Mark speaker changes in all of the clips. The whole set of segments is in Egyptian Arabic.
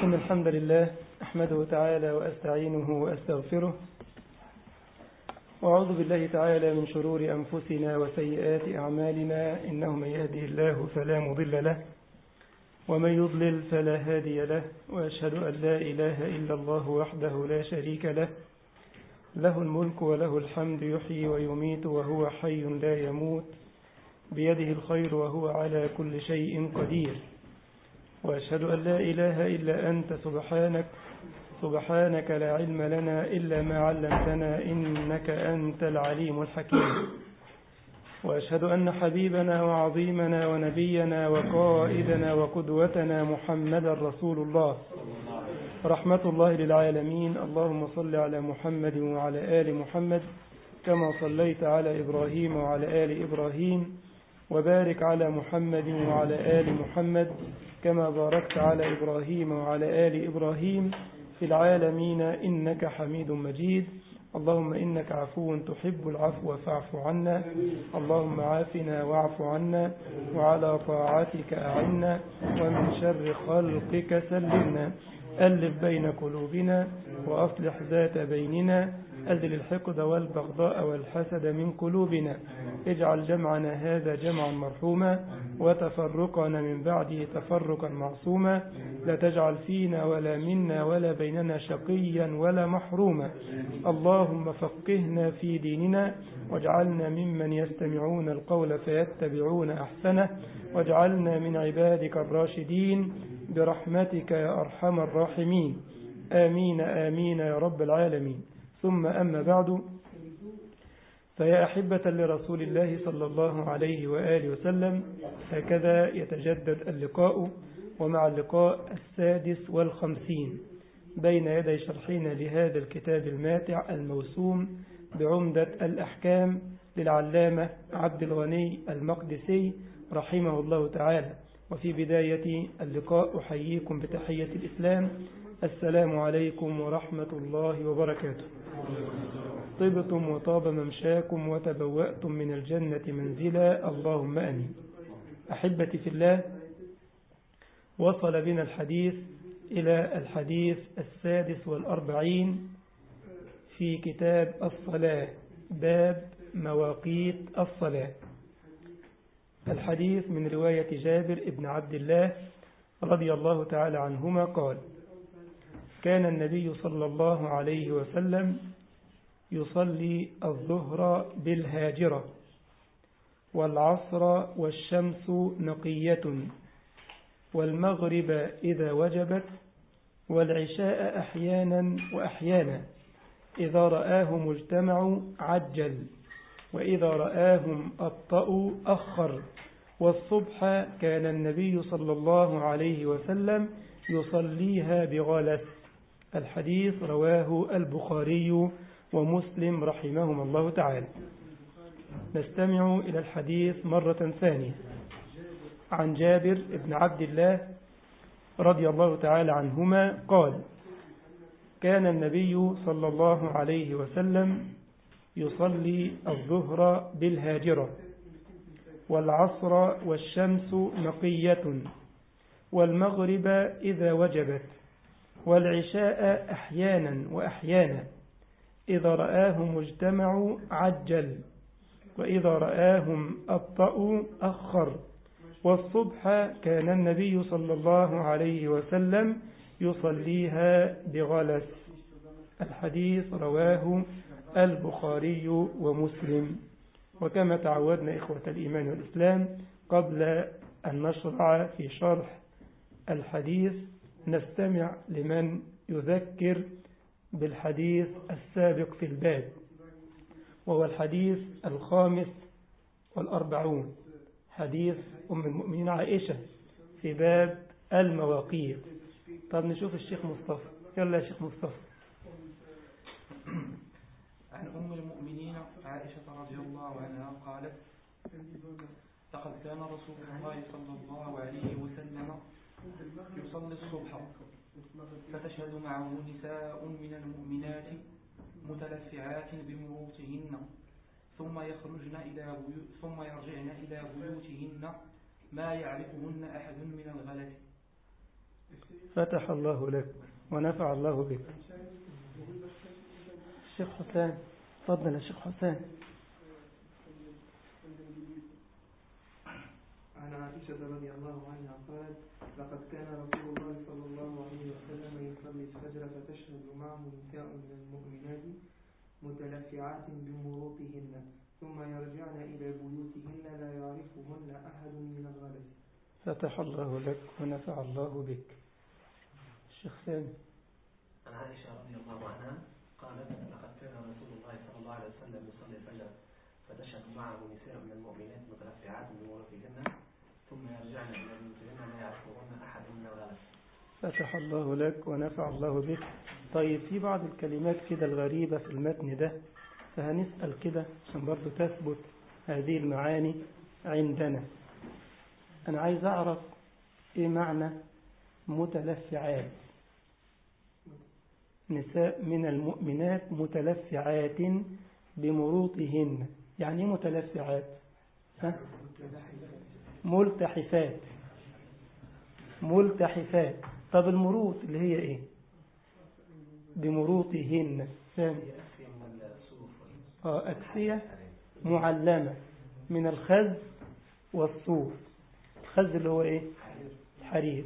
Speaker 1: إن الحمد لله أحمده تعالى وأستعينه وأستغفره وأعوذ بالله تعالى من شرور أنفسنا وسيئات أعمالنا إنه من يهده الله فلا مضل له ومن يضلل فلا هادي له وأشهد أن لا إله إلا الله وحده لا شريك له له الملك وله الحمد يحيي ويميت وهو حي لا يموت بيده الخير وهو على كل شيء قدير وأشهد أن لا إله إلا أنت سبحانك سبحانك لا علم لنا إلا ما علمتنا إنك أنت العليم الحكيم وأشهد أن حبيبنا وعظيمنا ونبينا وقائدنا وقدوتنا محمدا رسول الله رحمة الله للعالمين اللهم صل على محمد وعلى آل محمد كما صليت على إبراهيم وعلى آل إبراهيم وبارك على محمد وعلى آل محمد كما باركت على إبراهيم وعلى آل إبراهيم في العالمين إنك حميد مجيد اللهم إنك عفو تحب العفو فاعف عنا اللهم عافنا واعف عنا وعلى طاعتك أعنا ومن شر خلقك سلمنا ألف بين قلوبنا وأصلح ذات بيننا أزل الحقد والبغضاء والحسد من قلوبنا اجعل جمعنا هذا جمعا مرحوما وتفرقنا من بعده تفرقا معصوما لا تجعل فينا ولا منا ولا بيننا شقيا ولا محروما اللهم فقهنا في ديننا واجعلنا ممن يستمعون القول فيتبعون أحسنه واجعلنا من عبادك الراشدين برحمتك يا أرحم الراحمين آمين آمين يا رب العالمين ثم أما بعد فيا أحبة لرسول الله صلى الله عليه وآله وسلم هكذا يتجدد اللقاء ومع اللقاء السادس والخمسين بين يدي شرحنا لهذا الكتاب الماتع الموسوم بعمدة الأحكام للعلامة عبد الغني المقدسي رحمه الله تعالى وفي بداية اللقاء أحييكم بتحية الإسلام السلام عليكم ورحمة الله وبركاته طبتم وطاب ممشاكم وتبوأتم من الجنة منزلا اللهم أمين أحبتي في الله وصل بنا الحديث إلى الحديث السادس والأربعين في كتاب الصلاة باب مواقيت الصلاة الحديث من رواية جابر ابن عبد الله رضي الله تعالى عنهما قال كان النبي صلى الله عليه وسلم يصلي الظهر بالهاجرة والعصر والشمس نقية والمغرب إذا وجبت والعشاء أحيانا وأحيانا إذا رآهم اجتمعوا عجل وإذا رآهم أبطأوا أخر والصبح كان النبي صلى الله عليه وسلم يصليها بغلس الحديث رواه البخاري ومسلم رحمهما الله تعالى نستمع إلى الحديث مرة ثانية عن جابر بن عبد الله رضي الله تعالى عنهما قال كان النبي صلى الله عليه وسلم يصلي الظهر بالهاجرة والعصر والشمس نقية والمغرب إذا وجبت والعشاء أحيانا وأحيانا إذا رآهم اجتمعوا عجل وإذا رآهم أبطأوا أخر والصبح كان النبي صلى الله عليه وسلم يصليها بغلس الحديث رواه البخاري ومسلم وكما تعودنا إخوة الإيمان والإسلام قبل أن نشرع في شرح الحديث نستمع لمن يذكر بالحديث السابق في الباب وهو الحديث الخامس والأربعون حديث أم المؤمنين عائشة في باب المواقيت طب نشوف الشيخ مصطفى يلا يا شيخ مصطفى
Speaker 2: عن أم المؤمنين عائشة رضي الله عنها قالت لقد كان رسول الله صلى الله عليه وسلم يصلي الصبح فتشهد معه نساء من المؤمنات متلفعات بمروطهن ثم يخرجن إلى بيو... ثم يرجعن إلى بيوتهن ما يعرفهن أحد من الغلس
Speaker 1: فتح الله لك ونفع الله بك الشيخ حسام تفضل يا شيخ حسام
Speaker 3: عن عائشة رضي الله عنها قالت لقد كان رسول الله صلى الله عليه وسلم يصلي الفجر فتشهد معه نساء من المؤمنات متلفعات بمروطهن ثم يرجعن إلى بيوتهن لا يعرفهن أحد من الغلس
Speaker 1: فتح الله لك ونفع الله بك الشيخ سامي
Speaker 4: عن عائشة رضي الله عنها قالت لقد كان رسول الله صلى الله عليه وسلم يصلي الفجر فتشهد معه نساء من المؤمنات متلفعات بمروطهن ثم يرجعن إلى بيوتهن لا يعرفهن أحد من الغلس
Speaker 1: فتح الله لك ونفع الله بك طيب في بعض الكلمات كده الغريبة في المتن ده فهنسأل كده عشان برضو تثبت هذه المعاني عندنا أنا عايز أعرف إيه معنى متلفعات نساء من المؤمنات متلفعات بمروطهن يعني إيه متلفعات ها؟ ملتحفات ملتحفات طب المروط اللي هي ايه بمروطهن سامي
Speaker 4: يأتي من الصوف
Speaker 1: اه أكسية معلمة من الخز والصوف الخز اللي هو ايه الحرير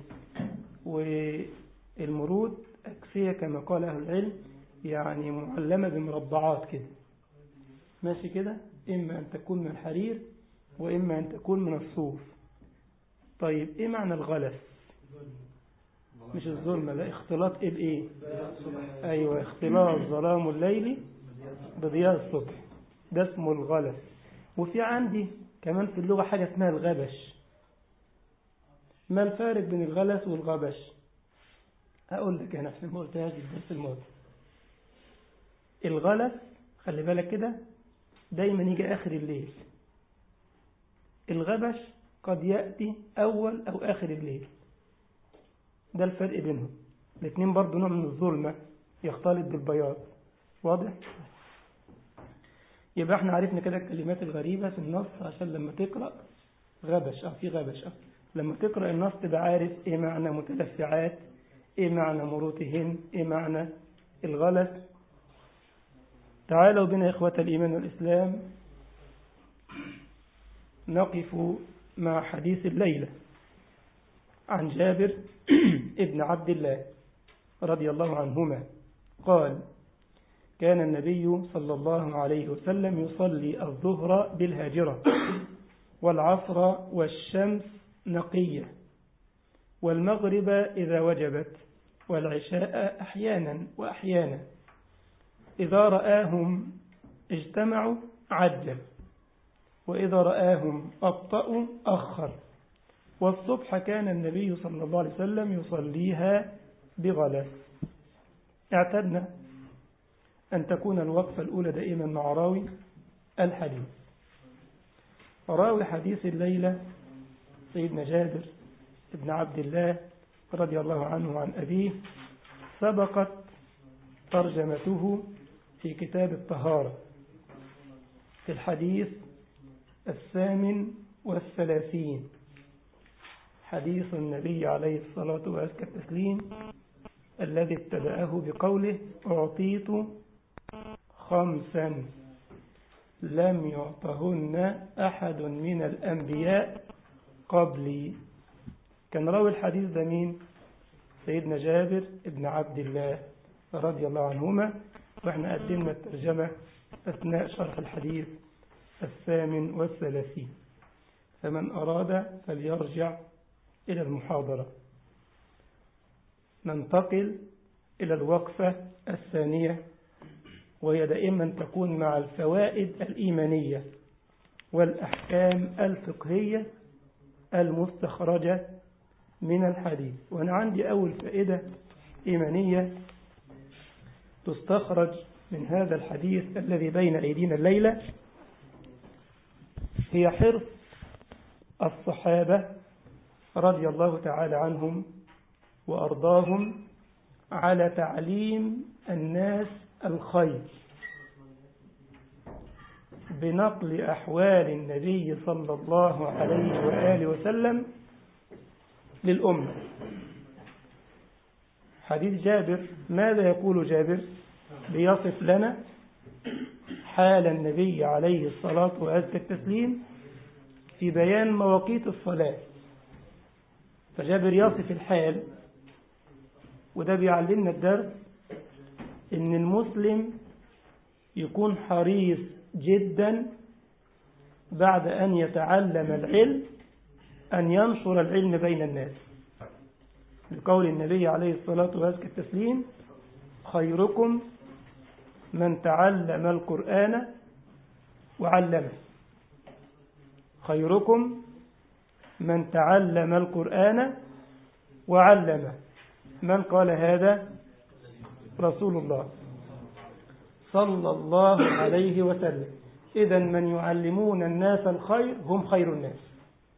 Speaker 1: والمرود أكسية كما قال أهل العلم يعني معلمة بمربعات كده ماشي كده إما أن تكون من الحرير وإما أن تكون من الصوف طيب إيه معنى الغلس مش الظلمة لا اختلاط إيه بإيه أيوة اختلاط ظلام الليل بضياء الصبح ده اسمه الغلس وفي عندي كمان في اللغة حاجة اسمها الغبش ما الفارق بين الغلس والغبش أقول لك أنا عشان ما قلتهاش الدرس الماضي الغلس خلي بالك كده دايما يجي آخر الليل الغبش قد يأتي أول أو آخر الليل ده الفرق بينهم الاثنين برضو نوع من الظلمة يختلط بالبياض واضح يبقى احنا عرفنا كده الكلمات الغريبة في النص عشان لما تقرأ غبش اه في غبش اه لما تقرأ النص تبقى عارف ايه معنى متلفعات ايه معنى مروتهن ايه معنى الغلس تعالوا بنا إخوة الإيمان والإسلام نقف مع حديث الليلة عن جابر ابن عبد الله رضي الله عنهما قال كان النبي صلى الله عليه وسلم يصلي الظهر بالهاجرة والعصر والشمس نقية والمغرب إذا وجبت والعشاء أحيانا وأحيانا إذا رآهم اجتمعوا عجل وإذا رآهم أبطأوا أخر والصبح كان النبي صلى الله عليه وسلم يصليها بغلس اعتدنا أن تكون الوقفة الأولى دائما مع راوي الحديث راوي حديث الليلة سيدنا جابر بن عبد الله رضي الله عنه عن أبيه سبقت ترجمته في كتاب الطهارة في الحديث الثامن والثلاثين حديث النبي عليه الصلاة وأزكى التسليم الذي ابتدأه بقوله أعطيت خمسا لم يعطهن أحد من الأنبياء قبلي كان راوي الحديث ده مين سيدنا جابر ابن عبد الله رضي الله عنهما واحنا قدمنا الترجمة أثناء شرح الحديث الثامن والثلاثين فمن أراد فليرجع إلى المحاضرة ننتقل إلى الوقفة الثانية وهي دائما تكون مع الفوائد الإيمانية والأحكام الفقهية المستخرجة من الحديث وأنا عندي أول فائدة إيمانية تستخرج من هذا الحديث الذي بين أيدينا الليلة هي حرص الصحابة رضي الله تعالى عنهم وأرضاهم على تعليم الناس الخير بنقل أحوال النبي صلى الله عليه وآله وسلم للأمة حديث جابر ماذا يقول جابر بيصف لنا حال النبي عليه الصلاة وأزكى التسليم في بيان مواقيت الصلاة فجابر يصف الحال وده بيعلمنا الدرس ان المسلم يكون حريص جدا بعد أن يتعلم العلم أن ينشر العلم بين الناس لقول النبي عليه الصلاة والسلام التسليم خيركم من تعلم القرآن وعلمه خيركم من تعلم القرآن وعلمه من قال هذا رسول الله صلى الله عليه وسلم إذا من يعلمون الناس الخير هم خير الناس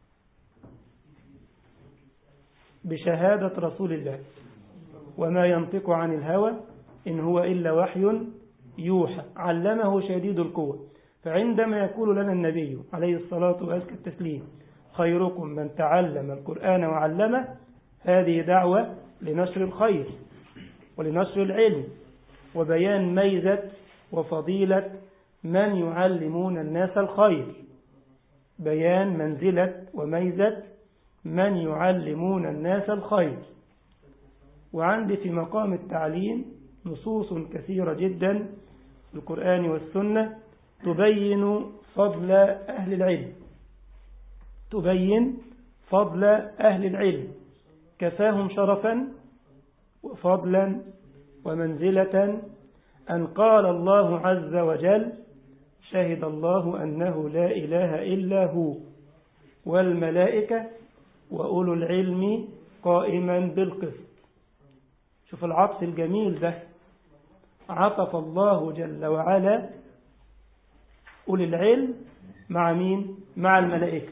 Speaker 1: بشهادة رسول الله وما ينطق عن الهوى إن هو إلا وحي يوحى علمه شديد القوة فعندما يقول لنا النبي عليه الصلاة وأزكى التسليم خيركم من تعلم القرآن وعلمه هذه دعوة لنشر الخير ولنشر العلم وبيان ميزة وفضيلة من يعلمون الناس الخير بيان منزلة وميزة من يعلمون الناس الخير وعندي في مقام التعليم نصوص كثيرة جدا في القرآن والسنة تبين فضل أهل العلم تبين فضل أهل العلم كفاهم شرفا وفضلا ومنزلة أن قال الله عز وجل شهد الله أنه لا إله إلا هو والملائكة وأولو العلم قائما بالقسط شوف العطف الجميل ده عطف الله جل وعلا أولي العلم مع مين؟ مع الملائكة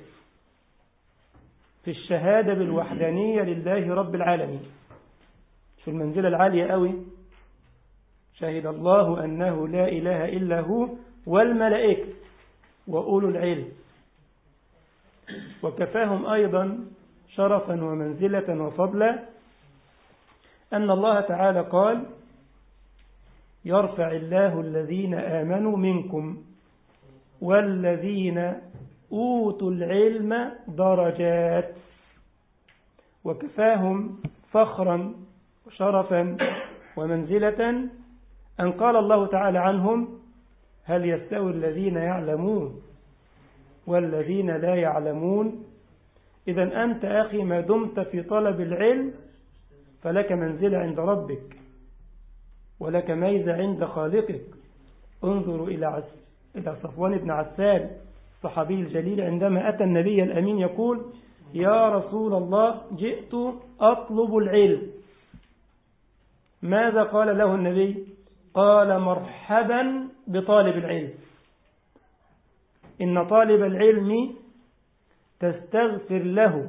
Speaker 1: في الشهادة بالوحدانية لله رب العالمين شو المنزلة العالية قوي شهد الله أنه لا إله إلا هو والملائكة وأولو العلم وكفاهم أيضا شرفا ومنزلة وفضلا أن الله تعالى قال يرفع الله الذين آمنوا منكم والذين أوتوا العلم درجات وكفاهم فخرا وشرفا ومنزلة أن قال الله تعالى عنهم هل يستوي الذين يعلمون والذين لا يعلمون إذا أنت أخي ما دمت في طلب العلم فلك منزلة عند ربك ولك ميزة عند خالقك انظروا إلى عس إلى صفوان بن عسال الصحابي الجليل عندما أتى النبي الأمين يقول يا رسول الله جئت أطلب العلم ماذا قال له النبي قال مرحبا بطالب العلم إن طالب العلم تستغفر له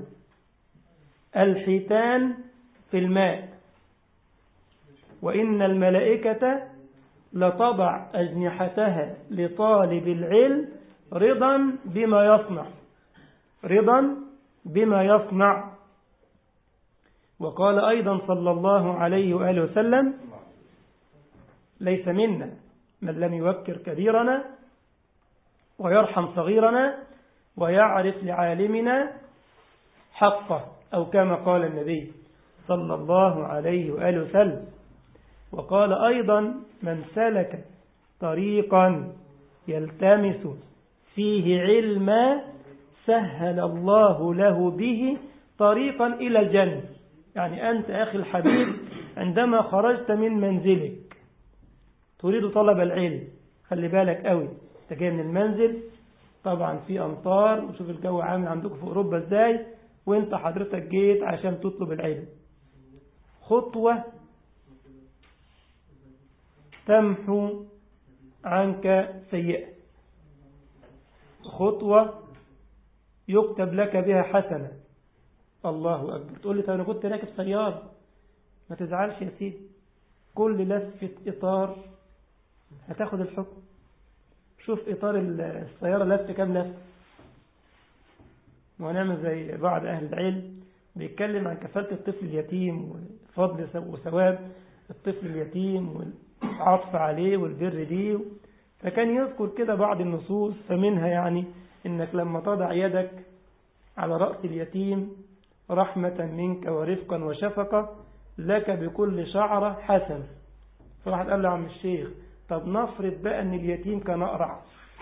Speaker 1: الحيتان في الماء وإن الملائكة لتضع أجنحتها لطالب العلم رضا بما يصنع رضا بما يصنع وقال أيضا صلى الله عليه وآله وسلم ليس منا من لم يوكر كبيرنا ويرحم صغيرنا ويعرف لعالمنا حقه أو كما قال النبي صلى الله عليه وآله وسلم وقال أيضا من سلك طريقا يلتمس فيه علما سهل الله له به طريقا إلى الجنة يعني أنت أخي الحبيب عندما خرجت من منزلك تريد طلب العلم خلي بالك قوي انت جاي من المنزل طبعا في أمطار وشوف الجو عامل عندكم في أوروبا ازاي وانت حضرتك جيت عشان تطلب العلم خطوة تمحو عنك سيئة خطوة يكتب لك بها حسنة الله أكبر تقول لي طب أنا كنت راكب سيارة ما تزعلش يا سيدي كل لفة إطار هتاخد الحكم شوف إطار السيارة لف كام لف ونعمل زي بعض أهل العلم بيتكلم عن كفالة الطفل اليتيم وفضل وثواب الطفل اليتيم والعطف عليه والبر ليه فكان يذكر كده بعض النصوص فمنها يعني إنك لما تضع يدك على رأس اليتيم رحمة منك ورفقا وشفقة لك بكل شعرة حسن فواحد قال له عم الشيخ طب نفرض بقى ان اليتيم كان اقرع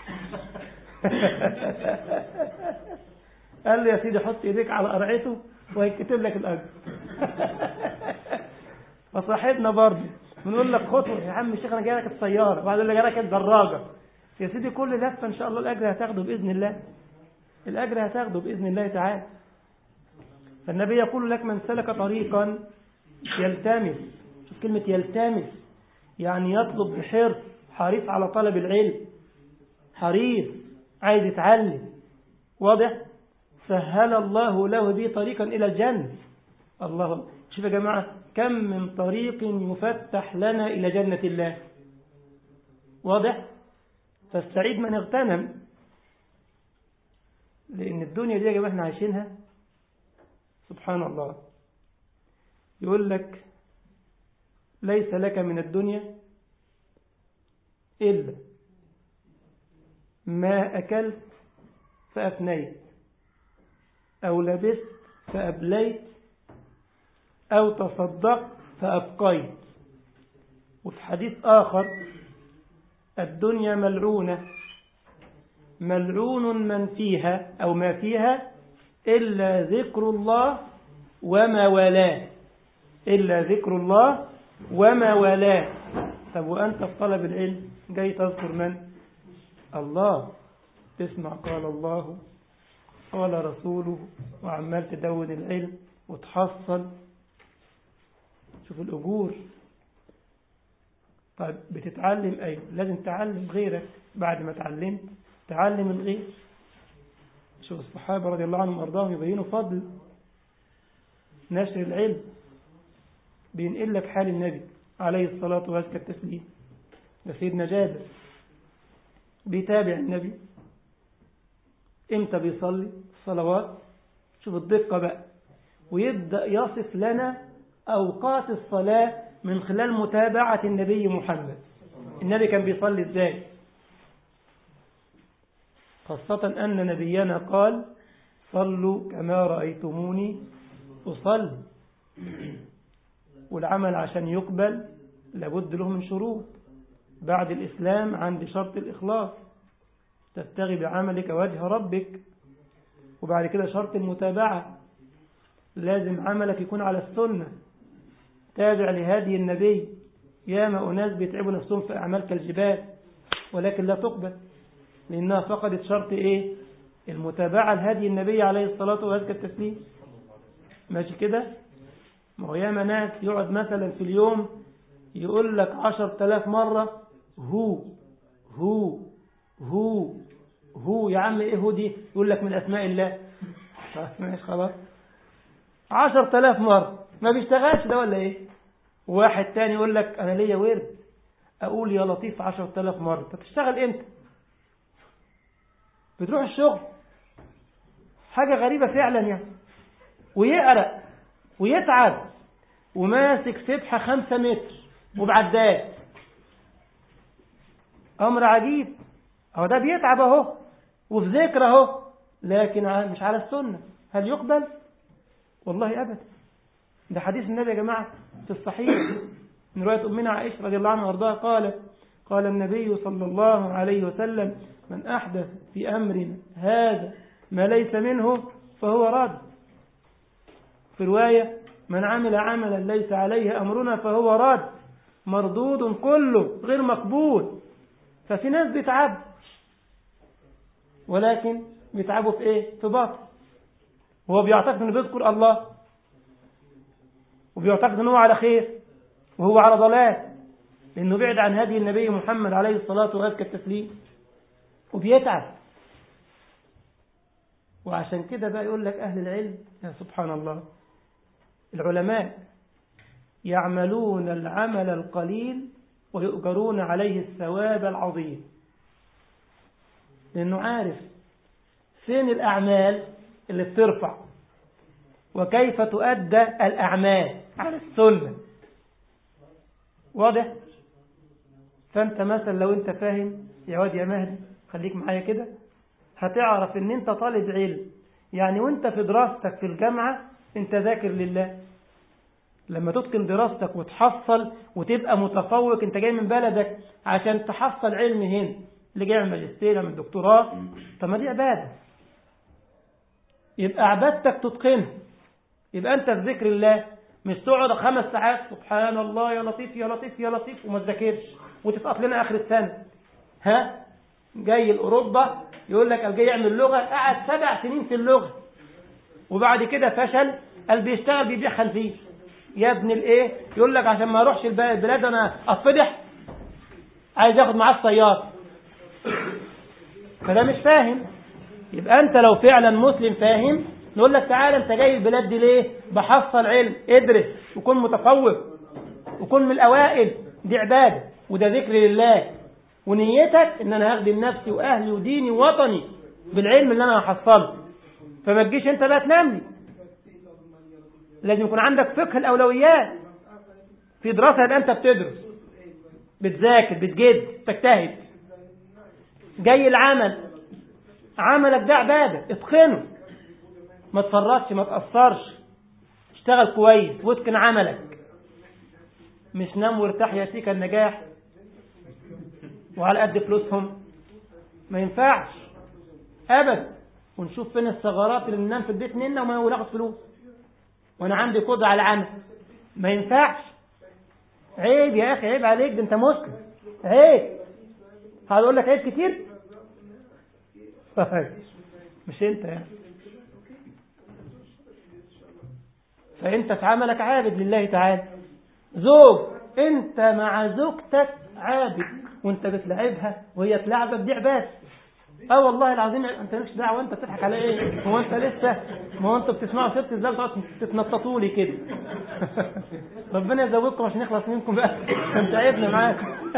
Speaker 1: قال له يا سيدي حط ايديك على قرعته وهيكتب لك الاجر فصاحبنا برضه بنقول لك خطوه يا عم الشيخ انا جاي لك السياره وبعد يقول لك جاي لك الدراجه يا سيدي كل لفه ان شاء الله الاجر هتاخده باذن الله الاجر هتاخده باذن الله تعالى فالنبي يقول لك من سلك طريقا يلتمس شوف كلمه يلتمس يعني يطلب بحرص حريص على طلب العلم حريص عايز يتعلم واضح سهل الله له به طريقا إلى الجنة الله شوف يا جماعة كم من طريق يفتح لنا إلى جنة الله واضح فالسعيد من اغتنم لأن الدنيا دي يا جماعة احنا عايشينها سبحان الله يقول لك ليس لك من الدنيا إلا ما أكلت فأفنيت أو لبست فأبليت أو تصدقت فأبقيت وفي حديث آخر الدنيا ملعونة ملعون من فيها أو ما فيها إلا ذكر الله وما والاه إلا ذكر الله وما والاه طب وأنت في طلب العلم جاي تذكر من الله تسمع قال الله قال رسوله وعمال تدون العلم وتحصل شوف الأجور طيب بتتعلم أيوة لازم تعلم غيرك بعد ما تعلمت تعلم الغير شوف الصحابة رضي الله عنهم وارضاهم يبينوا فضل نشر العلم بينقل لك حال النبي عليه الصلاة وازكى التسليم ده سيدنا جابر بيتابع النبي امتى بيصلي الصلوات شوف الدقة بقى ويبدأ يصف لنا أوقات الصلاة من خلال متابعة النبي محمد النبي كان بيصلي ازاي خاصة أن نبينا قال صلوا كما رأيتموني أصلي والعمل عشان يقبل لابد له من شروط بعد الإسلام عند شرط الإخلاص تبتغي بعملك وجه ربك وبعد كده شرط المتابعة لازم عملك يكون على السنة تابع لهذه النبي ياما أناس بيتعبوا نفسهم في أعمال كالجبال ولكن لا تقبل لأنها فقدت شرط إيه المتابعة لهدي النبي عليه الصلاة وأزكى التسليم ماشي كده ما هو ياما ناس يقعد مثلا في اليوم يقول لك عشر تلاف مرة هو هو هو هو يا عم ايه هو دي يقول لك من اسماء الله ماشي خلاص عشر تلاف مرة ما بيشتغلش ده ولا ايه واحد تاني يقول لك انا ليا ورد اقول يا لطيف عشر تلاف مرة طب تشتغل امتى بتروح الشغل حاجة غريبة فعلا يعني ويقرأ ويتعب وماسك سبحة خمسة متر وبعداد أمر عجيب أهو ده بيتعب أهو وفي ذكر أهو لكن مش على السنة هل يقبل؟ والله أبدا ده حديث النبي يا جماعة في الصحيح من رواية أمنا عائشة رضي الله عنها وارضاها قالت قال النبي صلى الله عليه وسلم من أحدث في أمرنا هذا ما ليس منه فهو رد في رواية من عمل عملا ليس عليه أمرنا فهو رد مردود كله غير مقبول ففي ناس بيتعب ولكن بيتعبوا في ايه في باطل هو بيعتقد انه بيذكر الله وبيعتقد انه على خير وهو على ضلال لانه بعد عن هدي النبي محمد عليه الصلاة وأزكى التسليم وبيتعب وعشان كده بقى يقول لك أهل العلم يا سبحان الله العلماء يعملون العمل القليل ويؤجرون عليه الثواب العظيم لأنه عارف فين الأعمال اللي بترفع وكيف تؤدى الأعمال على السنة واضح فأنت مثلا لو أنت فاهم يا واد يا مهدي خليك معايا كده هتعرف ان انت طالب علم يعني وانت في دراستك في الجامعة انت ذاكر لله لما تتقن دراستك وتحصل وتبقى متفوق انت جاي من بلدك عشان تحصل علم هنا اللي جاي من ماجستير من دكتوراه طب ما دي عبادة يبقى عبادتك تتقنها يبقى انت في ذكر الله مش تقعد خمس ساعات سبحان الله يا لطيف يا لطيف يا لطيف وما تذاكرش وتسقط لنا اخر السنه ها جاي لاوروبا يقول لك قال جاي يعمل لغه قعد سبع سنين في اللغه وبعد كده فشل قال بيشتغل بيبيع خنزير يا ابن الايه يقول لك عشان ما اروحش البلاد انا اتفضح عايز ياخد معاه السياره فده مش فاهم يبقى انت لو فعلا مسلم فاهم نقول لك تعالى انت جاي البلاد دي ليه بحصل علم ادرس وكن متفوق وكن من الاوائل دي عباده وده ذكر لله ونيتك ان انا هخدم نفسي واهلي وديني ووطني بالعلم اللي انا هحصله فما تجيش انت بقى تنام لي لازم يكون عندك فقه الاولويات في دراسه يبقى انت بتدرس بتذاكر بتجد تجتهد جاي العمل عملك ده عباده اتقنه ما تفرطش ما تأثرش اشتغل كويس واتقن عملك مش نام وارتاح يأتيك النجاح وعلى قد فلوسهم ما ينفعش ابدا ونشوف فين الثغرات اللي ننام في البيت ننا وما وناخد فلوس وانا عندي قدره على العمل ما ينفعش عيب يا اخي عيب عليك ده انت مسلم عيب هقول لك عيب كتير مش انت يعني فانت في عملك عابد لله تعالى زوج انت مع زوجتك عابد وانت بتلعبها وهي تلعبك دي عباده اه والله العظيم انت مالكش دعوه انت بتضحك على ايه هو انت لسه ما هو انتوا بتسمعوا ست ازاي بتقعدوا تتنططوا لي كده ربنا يزودكم عشان يخلص منكم بقى انت عيبنا معاك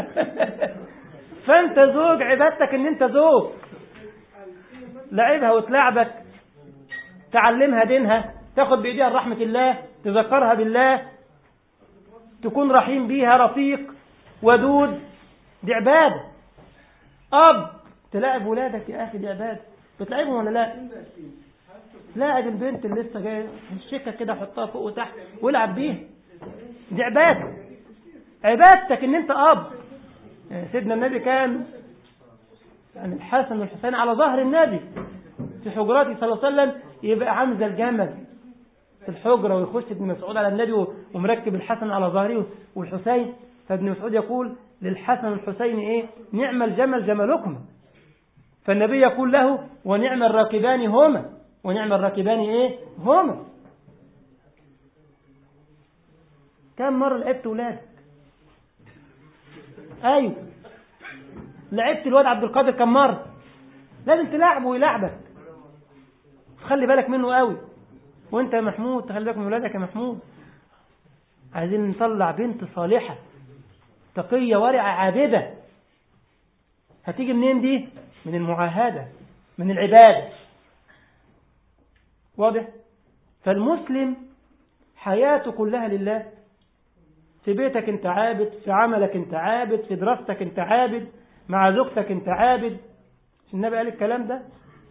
Speaker 1: فانت زوج عبادتك ان انت زوج لعبها وتلعبك تعلمها دينها تاخد بايديها رحمه الله تذكرها بالله تكون رحيم بيها رفيق ودود دي عباده اب تلاعب ولادك يا اخي دي عباده بتلعبهم ولا لا لاعب البنت اللي لسه جايه الشكه كده حطها فوق وتحت والعب بيها دي عباده عبادتك ان انت اب يعني سيدنا النبي كان يعني الحسن والحسين على ظهر النبي في حجراته صلى الله عليه وسلم يبقى عامل زي الجمل في الحجرة ويخش ابن مسعود على النبي ومركب الحسن على ظهره والحسين فابن مسعود يقول للحسن والحسين ايه نعم الجمل جملكما فالنبي يقول له ونعم الراكبان هما ونعم الراكبان ايه هما كم مرة لعبت ولادك ايوه لعبت الواد عبد القادر كم مرة لازم تلعبه ويلعبك خلي بالك منه قوي وانت يا محمود تخلي بالك من ولادك يا محمود عايزين نطلع بنت صالحة تقية ورعة عابدة هتيجي منين دي من المعاهدة من العبادة واضح فالمسلم حياته كلها لله في بيتك انت عابد في عملك انت عابد في دراستك انت عابد مع زوجتك انت عابد النبي قال الكلام ده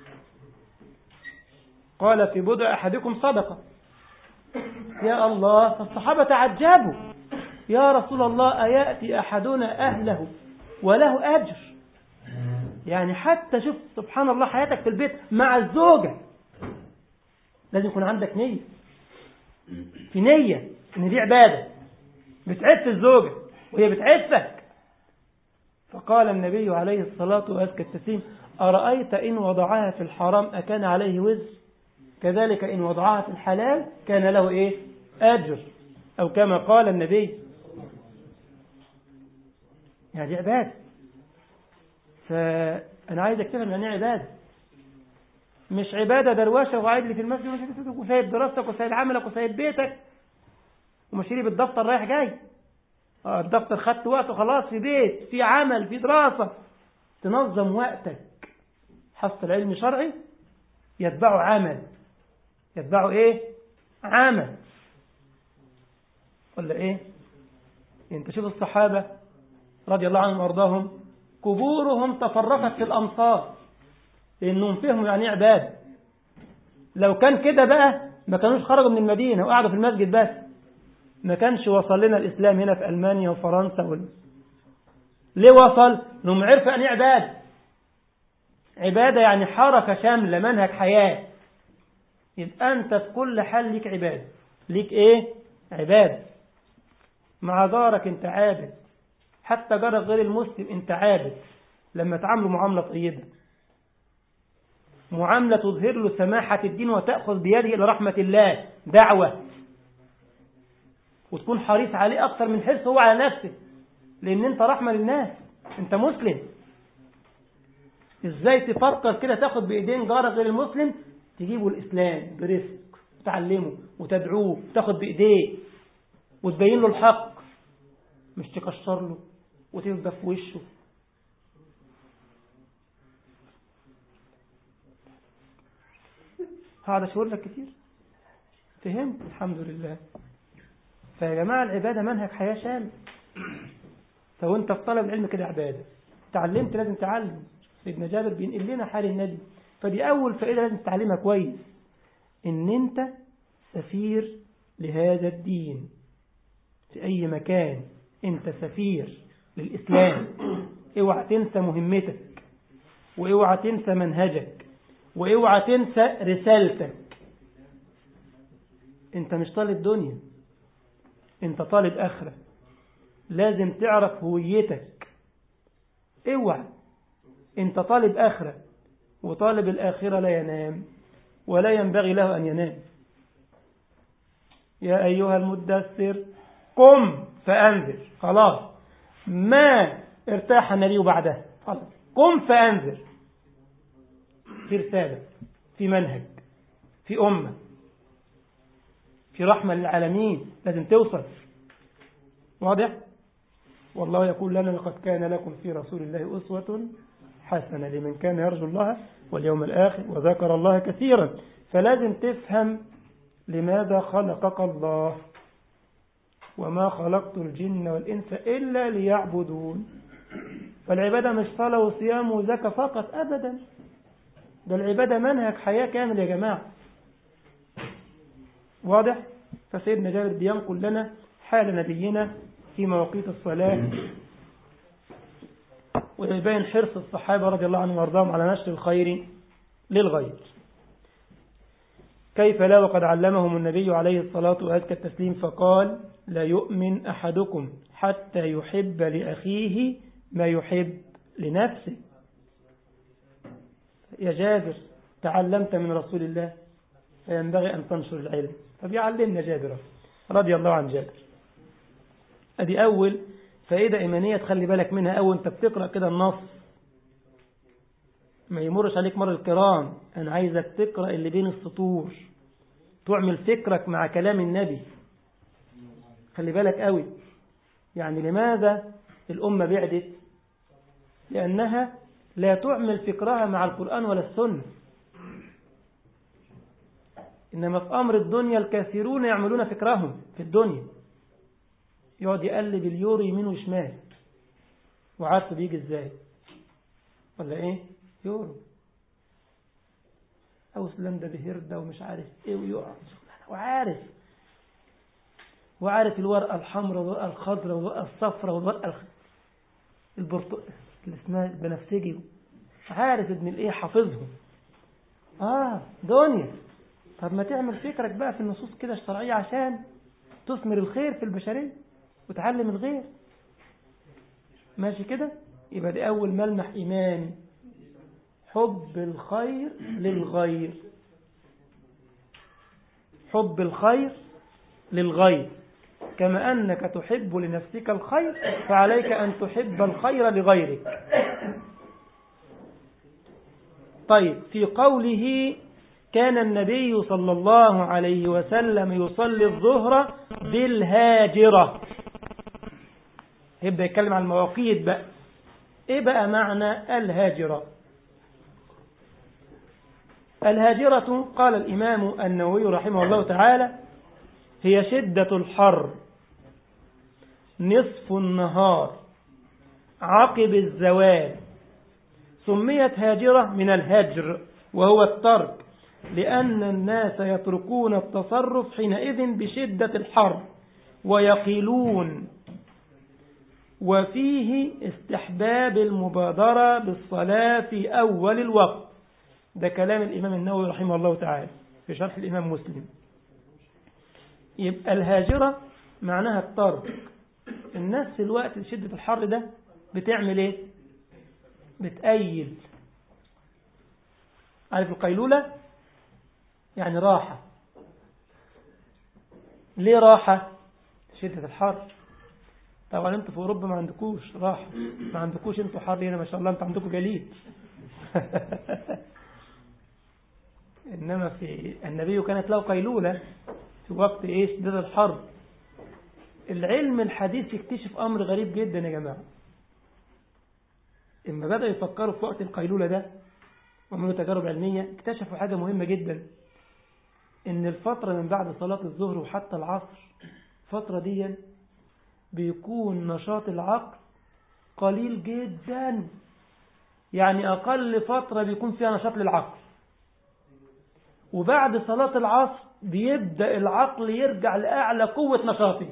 Speaker 1: قال في بضع أحدكم صدقة يا الله فالصحابة تعجبوا يا رسول الله أيأتي أحدنا أهله وله أجر يعني حتى شوف سبحان الله حياتك في البيت مع الزوجة لازم يكون عندك نية في نية ان دي عبادة بتعف الزوجة وهي بتعفك فقال النبي عليه الصلاة وأزكى التسليم أرأيت إن وضعها في الحرام أكان عليه وزر كذلك إن وضعها في الحلال كان له إيه أجر أو كما قال النبي يعني دي عبادة فأنا عايزك تفهم يعني ايه عبادة مش عبادة دروشة وقاعد لي في المسجد وسايب دراستك وسايب عملك وسايب بيتك ومشيري بالدفتر رايح جاي اه الدفتر خدت وقته خلاص في بيت في عمل في دراسة تنظم وقتك حصل علم شرعي يتبعه عمل يتبعه ايه عامة ولا ايه انت شوف الصحابة رضي الله عنهم وارضاهم قبورهم تفرقت في الأمصار لأنهم فهموا يعني عبادة لو كان كده بقى ما كانوش خرجوا من المدينة وقعدوا في المسجد بس ما كانش وصل لنا الإسلام هنا في ألمانيا وفرنسا وال... ليه وصل؟ انهم عرفوا يعني عبادة عبادة يعني حركة شاملة منهج حياة يبقى أنت في كل حال ليك عبادة ليك إيه؟ عبادة مع جارك أنت عابد حتى جارك غير المسلم أنت عابد لما تعامله معاملة طيبة معاملة تظهر له سماحة الدين وتأخذ بيده إلى رحمة الله دعوة وتكون حريص عليه أكثر من حرصه هو على نفسه لأن أنت رحمة للناس أنت مسلم إزاي تفكر كده تاخد بإيدين جارك غير المسلم تجيبه الإسلام برزق وتعلمه وتدعوه وتاخد بإيديه وتبين له الحق مش تكشر له وتبقى في وشه هقعد اشاور لك كتير فهمت الحمد لله فيا جماعة العبادة منهج حياة شامل فوانت في طلب العلم كده عبادة تعلمت لازم تعلم سيدنا جابر بينقل لنا حال النبي فدي أول فائدة لازم تتعلمها كويس إن أنت سفير لهذا الدين في أي مكان أنت سفير للإسلام اوعى تنسى مهمتك واوعى تنسى منهجك واوعى تنسى رسالتك انت مش طالب دنيا انت طالب اخرة لازم تعرف هويتك اوعى انت طالب اخرة وطالب الاخرة لا ينام ولا ينبغي له ان ينام يا ايها المدثر قم فانذر خلاص ما ارتاح النبي بعدها خلاص قم فانذر في رسالة في منهج في أمة في رحمة للعالمين لازم توصل واضح والله يقول لنا لقد كان لكم في رسول الله أسوة حسنة لمن كان يرجو الله واليوم الآخر وذكر الله كثيرا فلازم تفهم لماذا خلقك الله وما خلقت الجن والإنس إلا ليعبدون فالعبادة مش صلاة وصيام وزكاة فقط أبدا ده العبادة منهج حياة كامل يا جماعة واضح فسيدنا جابر بينقل لنا حال نبينا في مواقيت الصلاة ويبين حرص الصحابة رضي الله عنهم وارضاهم على نشر الخير للغير كيف لا وقد علمهم النبي عليه الصلاة وأزكى التسليم فقال لا يؤمن أحدكم حتى يحب لأخيه ما يحب لنفسه يا جابر تعلمت من رسول الله فينبغي أن تنشر العلم فبيعلمنا جابر رضي الله عن جابر أدي أول فائدة إيمانية تخلي بالك منها أول أنت بتقرأ كده النص ما يمرش عليك مر الكرام أنا عايزك تقرأ اللي بين السطور تعمل فكرك مع كلام النبي خلي بالك قوي يعني لماذا الأمة بعدت لأنها لا تعمل فكرها مع القرآن ولا السنة إنما في أمر الدنيا الكثيرون يعملون فكرهم في الدنيا يقعد يقلب اليورو يمين وشمال وعارف بيجي ازاي ولا ايه يورو او سلندا بهردة ومش عارف ايه ويقع وعارف وعارف الورقة الحمراء والورقة الخضراء والورقة الصفراء والورقة الخ... البرتقال اللي اسمها البنفسجي عارف ابن الايه حافظهم اه دنيا طب ما تعمل فكرك بقى في النصوص كده الشرعية عشان تثمر الخير في البشرية وتعلم الغير ماشي كده يبقى دي أول ملمح إيماني حب الخير للغير حب الخير للغير كما أنك تحب لنفسك الخير فعليك أن تحب الخير لغيرك طيب في قوله كان النبي صلى الله عليه وسلم يصلي الظهر بالهاجرة يبدأ يتكلم عن المواقيت بقى ايه بقى معنى الهاجرة الهاجرة قال الإمام النووي رحمه الله تعالى هي شدة الحر نصف النهار عقب الزوال سميت هاجرة من الهجر وهو الترك لأن الناس يتركون التصرف حينئذ بشدة الحر ويقيلون وفيه استحباب المبادرة بالصلاة في أول الوقت ده كلام الإمام النووي رحمه الله تعالى في شرح الإمام مسلم يبقى الهاجرة معناها الترك الناس في الوقت شدة الحر ده بتعمل ايه بتأيل عارف القيلولة يعني راحة ليه راحة شدة الحر طبعا انتوا في اوروبا ما عندكوش راحة ما عندكوش انتوا حر هنا ما شاء الله انتوا عندكم جليد انما في النبي كانت له قيلولة في وقت ايه شدة الحر العلم الحديث يكتشف امر غريب جدا يا جماعة اما بدأوا يفكروا في وقت القيلولة ده وعملوا تجارب علمية اكتشفوا حاجة مهمة جدا ان الفترة من بعد صلاة الظهر وحتى العصر الفترة دي بيكون نشاط العقل قليل جدا يعني أقل فترة بيكون فيها نشاط للعقل وبعد صلاة العصر بيبدأ العقل يرجع لأعلى قوة نشاطه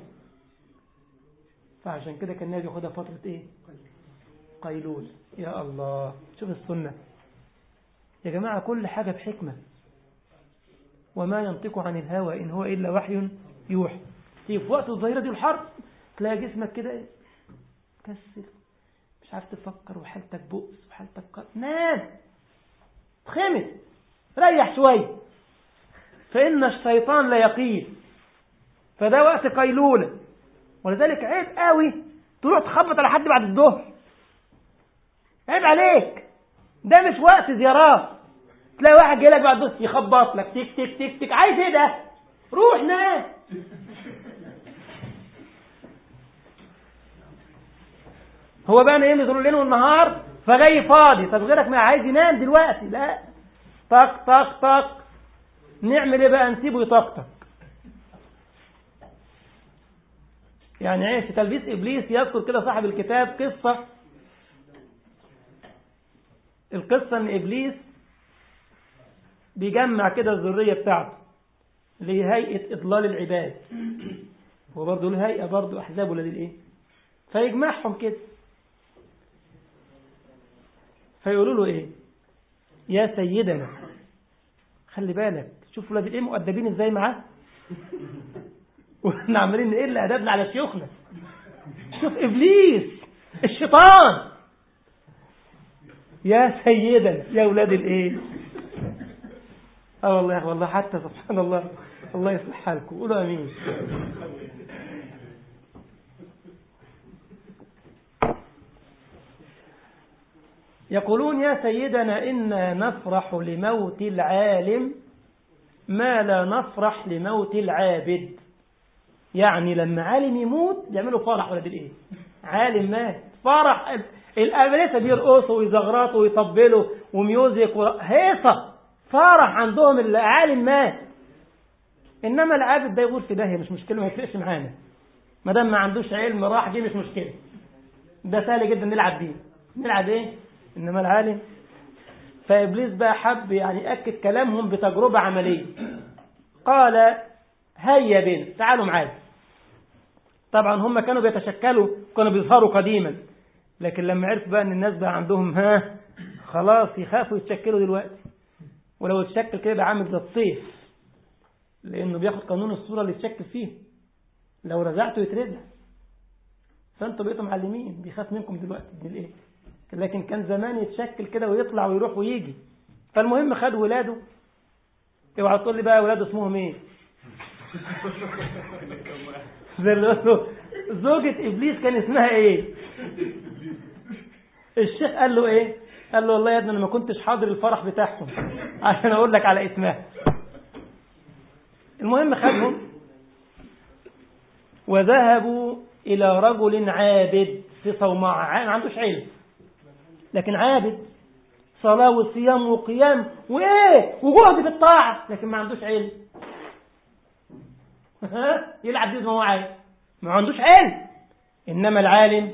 Speaker 1: فعشان كده كان النبي ياخدها فترة ايه قيلول يا الله شوف السنة يا جماعة كل حاجة بحكمة وما ينطق عن الهوى إن هو إلا وحي يوحى تيجي في وقت الظهيرة دي الحر تلاقي جسمك كده ايه كسل مش عارف تفكر وحالتك بؤس وحالتك قلق نام خمس ريح شوية فإن الشيطان لا يقيل فده وقت قيلولة ولذلك عيب قوي تروح تخبط على حد بعد الظهر عيب عليك ده مش وقت زيارات تلاقي واحد جاي لك بعد الظهر يخبط لك تك تك تك تك عايز ايه ده روح نام هو بقى نايم طول الليل والنهار فجاي فاضي طب غيرك ما عايز ينام دلوقتي لا طق طق طق نعمل ايه بقى نسيبه يطقطق يعني ايه في تلبيس ابليس يذكر كده صاحب الكتاب قصه القصه ان ابليس بيجمع كده الذريه بتاعته اللي هي هيئه اضلال العباد هو برضه له هيئه برضه احزاب ولاد الايه فيجمعهم كده فيقولوا له ايه يا سيدنا خلي بالك شوف ولاد الايه مؤدبين ازاي معاه واحنا عمالين نقل ادبنا على شيوخنا شوف ابليس الشيطان يا سيدنا يا ولاد الايه اه والله يا والله حتى سبحان الله الله يصلح حالكم قولوا امين يقولون يا سيدنا إنا نفرح لموت العالم ما لا نفرح لموت العابد يعني لما عالم يموت يعملوا فرح ولا الايه عالم مات فرح الأبلسة بيرقصوا ويزغرطوا ويطبلوا وميوزك و... هيصة فرح عندهم العالم مات إنما العابد ده يقول في داهية مش مشكلة ما يفرقش معانا ما دام ما عندوش علم راح دي مش مشكلة ده سهل جدا نلعب بيه نلعب ايه إنما العالم فإبليس بقى حب يعني أكد كلامهم بتجربة عملية قال هيا بنا تعالوا معايا طبعا هم كانوا بيتشكلوا كانوا بيظهروا قديما لكن لما عرفوا بقى ان الناس بقى عندهم ها خلاص يخافوا يتشكلوا دلوقتي ولو اتشكل كده يبقى عامل زي الصيف لانه بياخد قانون الصوره اللي يتشكل فيه لو رزعته يترزع فانتوا بقيتوا معلمين بيخاف منكم دلوقتي من الايه لكن كان زمان يتشكل كده ويطلع ويروح ويجي فالمهم خد ولاده اوعى تقول لي بقى ولاده اسمهم ايه زي اللي له زوجة ابليس كان اسمها ايه الشيخ قال له ايه قال له والله يا ابني انا ما كنتش حاضر الفرح بتاعهم عشان اقول لك على اسمها المهم خدهم وذهبوا الى رجل عابد في صومعة ما عندوش علم لكن عابد صلاة وصيام وقيام وإيه وجهد في الطاعة لكن ما عندوش علم يلعب بيه زي ما هو عايز ما عندوش علم إنما العالم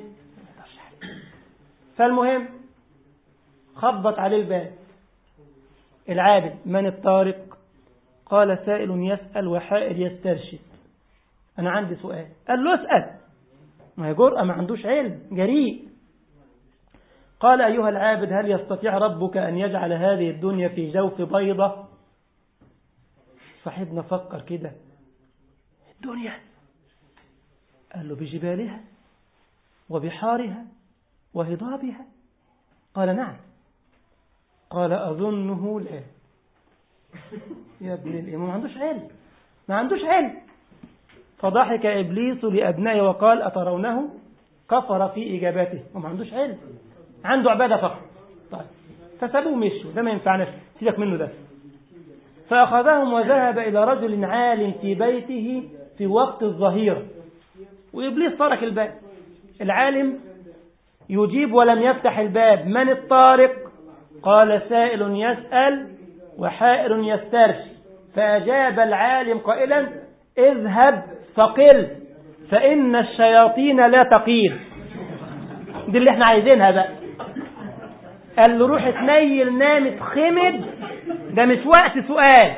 Speaker 1: فالمهم خبط عليه الباب العابد من الطارق قال سائل يسأل وحائر يسترشد أنا عندي سؤال قال له اسأل ما هي جرأة ما عندوش علم جريء قال أيها العابد هل يستطيع ربك أن يجعل هذه الدنيا في جوف بيضة صاحبنا فكر كده الدنيا قال له بجبالها وبحارها وهضابها قال نعم قال أظنه لا يا ابن الإمام ما عندوش علم ما عندوش علم فضحك إبليس لأبنائه وقال أترونه كفر في إجابته وما عندوش علم عنده عبادة فقط طيب فسابوه مشوا ده ما ينفعناش سيبك منه ده فأخذهم وذهب إلى رجل عالم في بيته في وقت الظهيرة وإبليس ترك الباب العالم يجيب ولم يفتح الباب من الطارق قال سائل يسأل وحائر يسترشي فأجاب العالم قائلا اذهب فقل فإن الشياطين لا تقيل دي اللي احنا عايزينها بقى قال له روح تنيل نام خمد ده مش وقت سؤال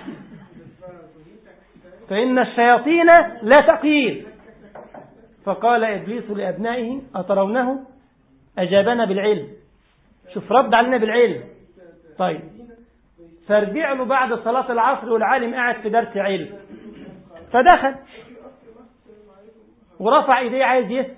Speaker 1: فإن الشياطين لا تقيل فقال إبليس لأبنائه أترونه أجابنا بالعلم شوف رد علينا بالعلم طيب فارجع له بعد صلاة العصر والعالم قاعد في درس علم فدخل ورفع ايديه عايز يسأل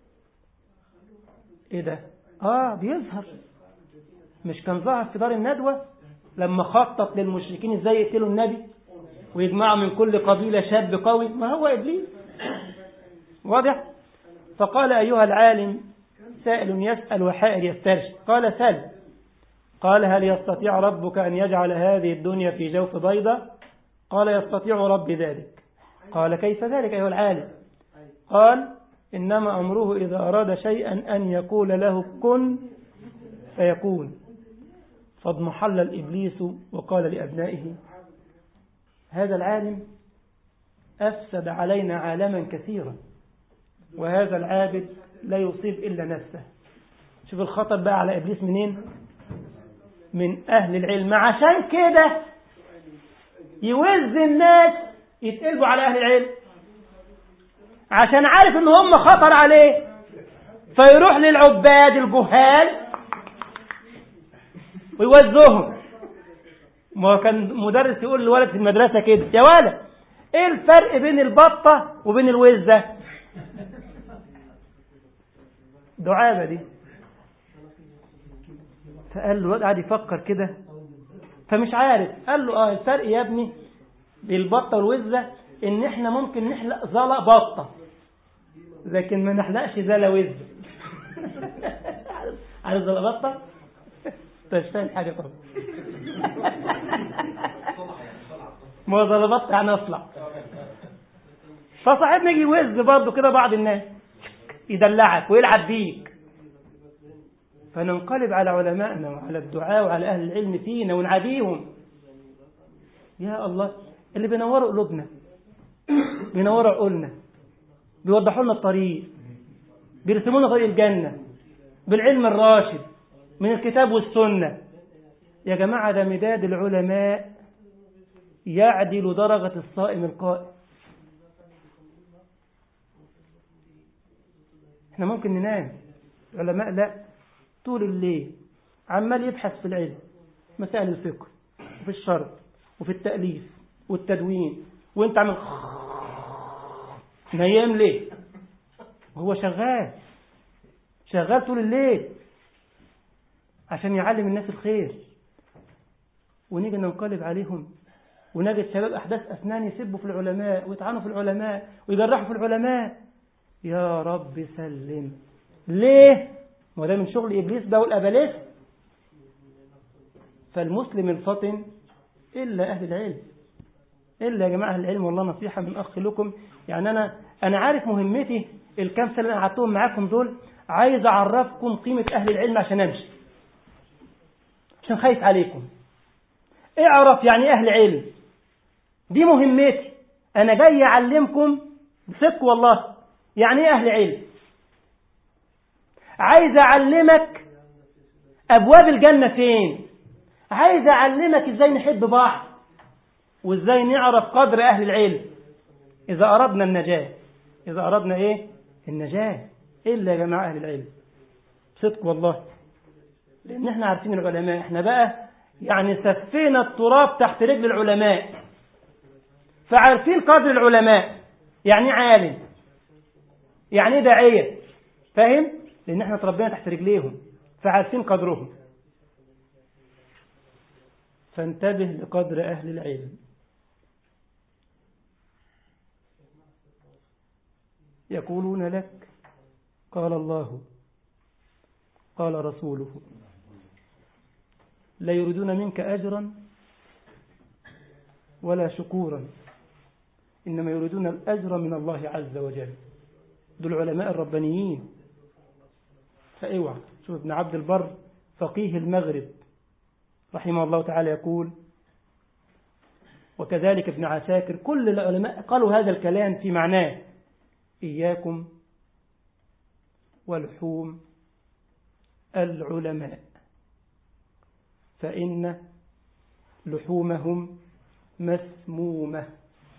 Speaker 1: ايه ده اه بيظهر مش كان ظهر في دار الندوة لما خطط للمشركين ازاي يقتلوا النبي ويجمعوا من كل قبيلة شاب قوي ما هو إبليس واضح فقال أيها العالم سائل يسأل وحائر يسترشد قال سل قال هل يستطيع ربك أن يجعل هذه الدنيا في جوف بيضة قال يستطيع ربي ذلك قال كيف ذلك أيها العالم قال إنما أمره إذا أراد شيئا أن يقول له كن فيكون فاضمحل الإبليس وقال لأبنائه هذا العالم أفسد علينا عالما كثيرا وهذا العابد لا يصيب إلا نفسه شوف الخطر بقى على إبليس منين من أهل العلم عشان كده يوز الناس يتقلبوا على أهل العلم عشان عارف ان هم خطر عليه فيروح للعباد الجهال ويوزهم ما كان مدرس يقول للولد في المدرسة كده يا ولد ايه الفرق بين البطة وبين الوزة دعابة دي فقال له الواد قاعد يفكر كده فمش عارف قال له اه الفرق يا ابني بين البطة والوزة ان احنا ممكن نحلق زلق بطة لكن ما نحلقش زلق وزة عارف زلق بطة انت مش فاهم حاجة طبعا ما هو زلق بطة يعني اصلع فصاحبنا يجي يوز برضه كده بعض الناس يدلعك ويلعب بيك فننقلب على علمائنا وعلى الدعاء وعلى أهل العلم فينا ونعاديهم يا الله اللي بينوروا قلوبنا بينوروا عقولنا بيوضحوا لنا الطريق بيرسموا لنا طريق الجنة بالعلم الراشد من الكتاب والسنة يا جماعة ده مداد العلماء يعدل درجة الصائم القائم احنا ممكن ننام العلماء لا طول الليل عمال يبحث في العلم مسائل الفقه وفي الشرط وفي التأليف والتدوين وانت عامل نيام ليه هو شغال شغال طول الليل عشان يعلم الناس الخير ونيجي ننقلب عليهم ونجد شباب أحداث أسنان يسبوا في العلماء ويطعنوا في العلماء ويجرحوا في العلماء يا رب سلم ليه وده من شغل إبليس ده والأبليس فالمسلم الفطن إلا أهل العلم إلا يا جماعة أهل العلم والله نصيحة من أخ لكم يعني أنا أنا عارف مهمتي الكام سنة اللي أنا قعدتهم معاكم دول عايز أعرفكم قيمة أهل العلم عشان أمشي عشان خايف عليكم اعرف يعني أهل علم دي مهمتي أنا جاي أعلمكم بصدق والله يعني إيه أهل علم عايز أعلمك أبواب الجنة فين عايز أعلمك إزاي نحب بعض وإزاي نعرف قدر أهل العلم إذا أردنا النجاة إذا أردنا إيه النجاة إلا يا جماعة أهل العلم صدق والله لأن إحنا عارفين العلماء إحنا بقى يعني سفينا التراب تحت رجل العلماء فعارفين قدر العلماء يعني عالم يعني داعية فاهم لأن إحنا تربينا تحت رجليهم فعارفين قدرهم فانتبه لقدر أهل العلم يقولون لك قال الله قال رسوله لا يريدون منك أجرا ولا شكورا إنما يريدون الأجر من الله عز وجل دول علماء الربانيين فاوعى شوف ابن عبد البر فقيه المغرب رحمه الله تعالى يقول وكذلك ابن عساكر كل العلماء قالوا هذا الكلام في معناه إياكم ولحوم العلماء فإن لحومهم مسمومة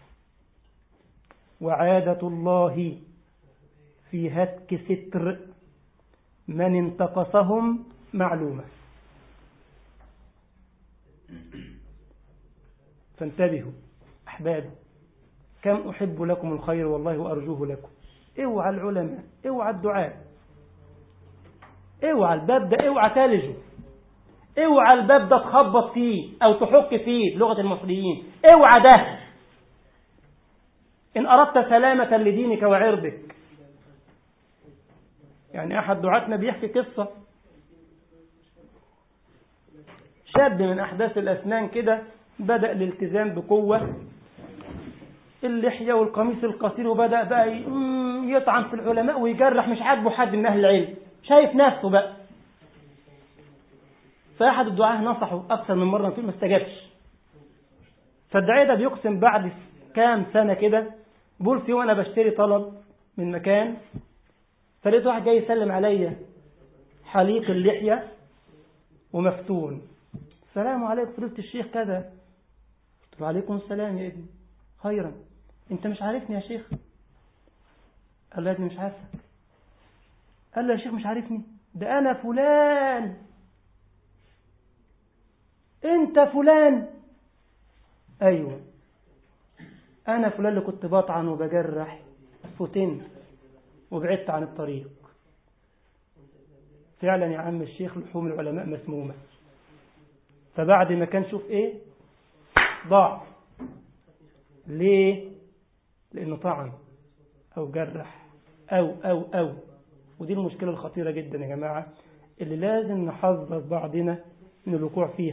Speaker 1: وعادة الله في هتك ستر من انتقصهم معلومة فانتبهوا أحبابي كم أحب لكم الخير والله وأرجوه لكم اوعى العلماء اوعى الدعاء اوعى الباب ده اوعى تلجه اوعى الباب ده تخبط فيه او تحك فيه لغة المصريين اوعى ده ان اردت سلامة لدينك وعرضك يعني احد دعاتنا بيحكي قصة شاب من احداث الاسنان كده بدأ الالتزام بقوة اللحية والقميص القصير وبدأ بقى يطعن في العلماء ويجرح مش عاجبه حد من أهل العلم شايف نفسه بقى فأحد الدعاة نصحه أكثر من مرة فيه ما استجابش فالداعية ده بيقسم بعد كام سنة كده بقول في وأنا بشتري طلب من مكان فلقيت واحد جاي يسلم عليا حليق اللحية ومفتون السلام عليكم فضيلة الشيخ كذا قلت له عليكم السلام يا ابني خيرا انت مش عارفني يا شيخ قال له يا ابني مش عارفك قال له يا شيخ مش عارفني ده انا فلان انت فلان ايوه انا فلان اللي كنت بطعن وبجرح فتنت وبعدت عن الطريق فعلا يا عم الشيخ لحوم العلماء مسمومة فبعد ما كان شوف ايه ضاع ليه لانه طعن او جرح او او او ودي المشكلة الخطيرة جدا يا جماعة اللي لازم نحذر بعضنا من الوقوع فيها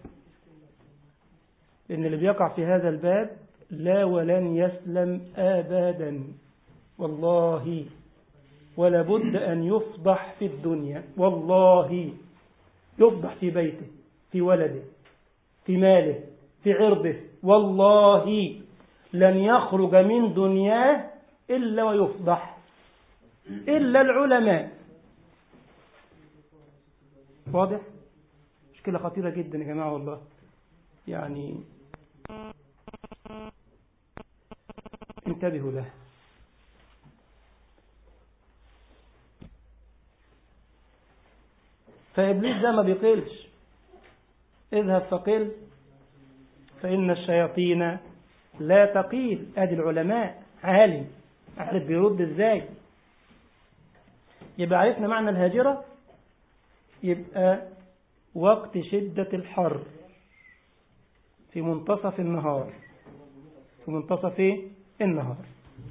Speaker 1: لأن اللي بيقع في هذا الباب لا ولن يسلم أبدا والله ولا بد أن يفضح في الدنيا والله يفضح في بيته في ولده في ماله في عرضه والله لن يخرج من دنياه إلا ويفضح إلا العلماء واضح مشكلة خطيرة جدا يا جماعة والله يعني انتبهوا له فإبليس ده ما بيقلش اذهب فقل فإن الشياطين لا تقيل ادي العلماء عالم عارف بيرد ازاي يبقى عرفنا معنى الهاجرة يبقى وقت شدة الحر في منتصف النهار في منتصف إيه؟ النهار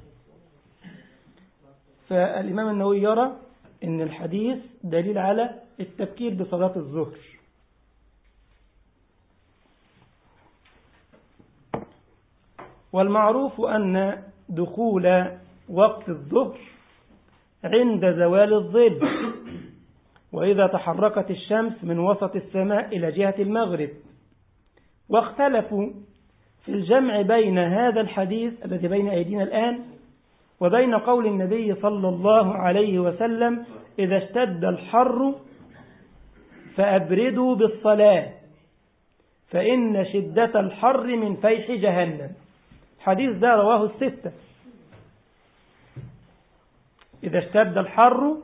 Speaker 1: فالإمام النووي يرى أن الحديث دليل على التبكير بصلاة الظهر والمعروف أن دخول وقت الظهر عند زوال الظل وإذا تحركت الشمس من وسط السماء إلى جهة المغرب واختلفوا الجمع بين هذا الحديث الذي بين أيدينا الآن وبين قول النبي صلى الله عليه وسلم إذا اشتد الحر فأبردوا بالصلاة فإن شدة الحر من فيح جهنم حديث ده رواه الستة إذا اشتد الحر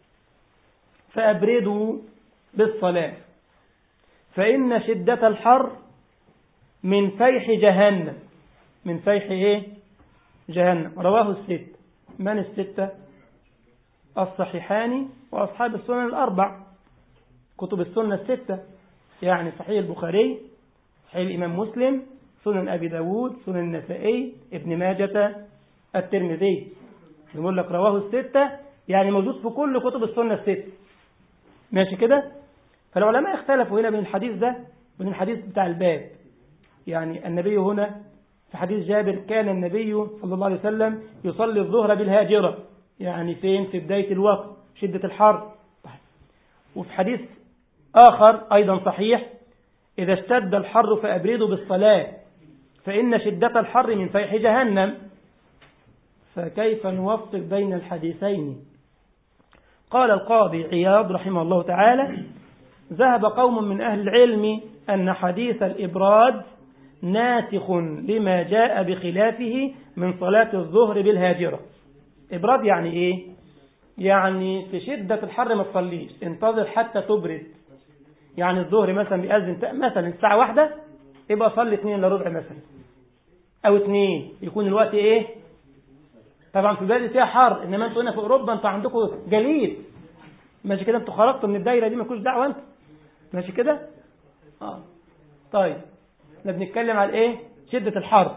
Speaker 1: فأبردوا بالصلاة فإن شدة الحر من فيح جهنم من فيح إيه جهنم رواه الست من الستة الصحيحان وأصحاب السنن الأربع كتب السنة الستة يعني صحيح البخاري صحيح الإمام مسلم سنن أبي داود سنن النسائي ابن ماجة الترمذي نقول لك رواه الستة يعني موجود في كل كتب السنة الستة ماشي كده فالعلماء اختلفوا هنا بين الحديث ده وبين الحديث بتاع الباب يعني النبي هنا في حديث جابر كان النبي صلى الله عليه وسلم يصلي الظهر بالهاجرة يعني فين في بداية الوقت شدة الحر وفي حديث آخر أيضا صحيح إذا اشتد الحر فأبردوا بالصلاة فإن شدة الحر من فيح جهنم فكيف نوفق بين الحديثين قال القاضي عياض رحمه الله تعالى ذهب قوم من أهل العلم أن حديث الإبراد ناسخ لما جاء بخلافه من صلاة الظهر بالهاجرة إبراد يعني إيه؟ يعني في شدة الحر ما تصليش انتظر حتى تبرد يعني الظهر مثلا بيأذن مثلا الساعة واحدة يبقى صلي اثنين الا ربع مثلا أو اثنين يكون الوقت إيه؟ طبعا في بلد فيها حر إنما أنتوا هنا في أوروبا أنتوا عندكم جليد ماشي كده أنتوا خرجتوا من الدايرة دي مالكوش دعوة أنت ماشي كده؟ آه طيب احنا بنتكلم على ايه شدة الحر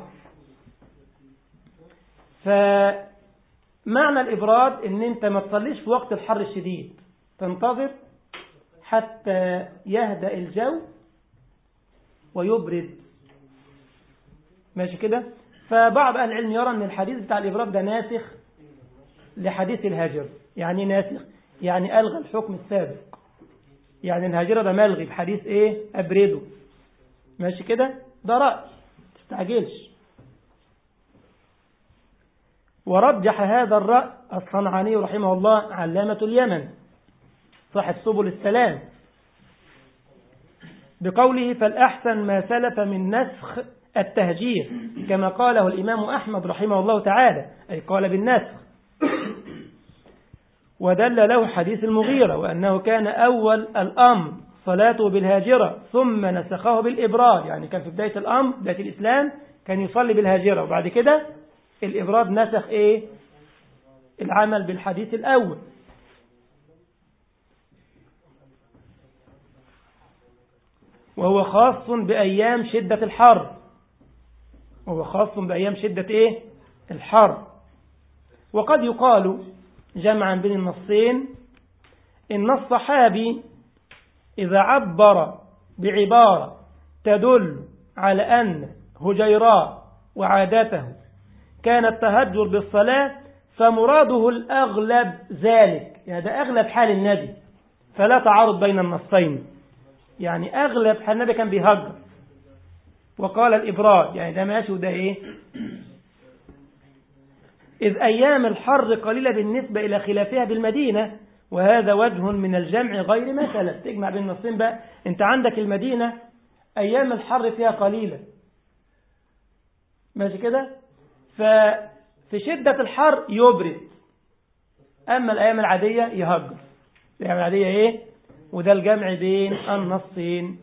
Speaker 1: فمعنى الإبراد ان انت ما تصليش في وقت الحر الشديد تنتظر حتى يهدأ الجو ويبرد ماشي كده فبعض أهل العلم يرى أن الحديث بتاع الإبراد ده ناسخ لحديث الهاجر يعني ناسخ يعني ألغى الحكم السابق يعني الهاجرة ده ملغي بحديث إيه أبرده ماشي كده ده رأي تستعجلش ورجح هذا الرأي الصنعاني رحمه الله علامة اليمن صاحب سبل السلام بقوله فالأحسن ما سلف من نسخ التهجير كما قاله الإمام أحمد رحمه الله تعالى أي قال بالنسخ ودل له حديث المغيرة وأنه كان أول الأمر صلاته بالهاجرة ثم نسخه بالإبراد يعني كان في بداية الأمر بداية الإسلام كان يصلي بالهاجرة وبعد كده الإبراد نسخ إيه العمل بالحديث الأول وهو خاص بأيام شدة الحر وهو خاص بأيام شدة إيه الحر وقد يقال جمعا بين النصين إن الصحابي إذا عبر بعبارة تدل على أن هجيراء وعادته كان التهجر بالصلاة فمراده الأغلب ذلك يعني ده أغلب حال النبي فلا تعارض بين النصين يعني أغلب حال النبي كان بيهجر وقال الإبراد يعني ده ماشي وده إيه إذ أيام الحر قليلة بالنسبة إلى خلافها بالمدينة وهذا وجه من الجمع غير مثلا تجمع بين النصين بقى انت عندك المدينة أيام الحر فيها قليلة ماشي كده ففي شدة الحر يبرد أما الأيام العادية يهجر الأيام العادية إيه وده الجمع بين النصين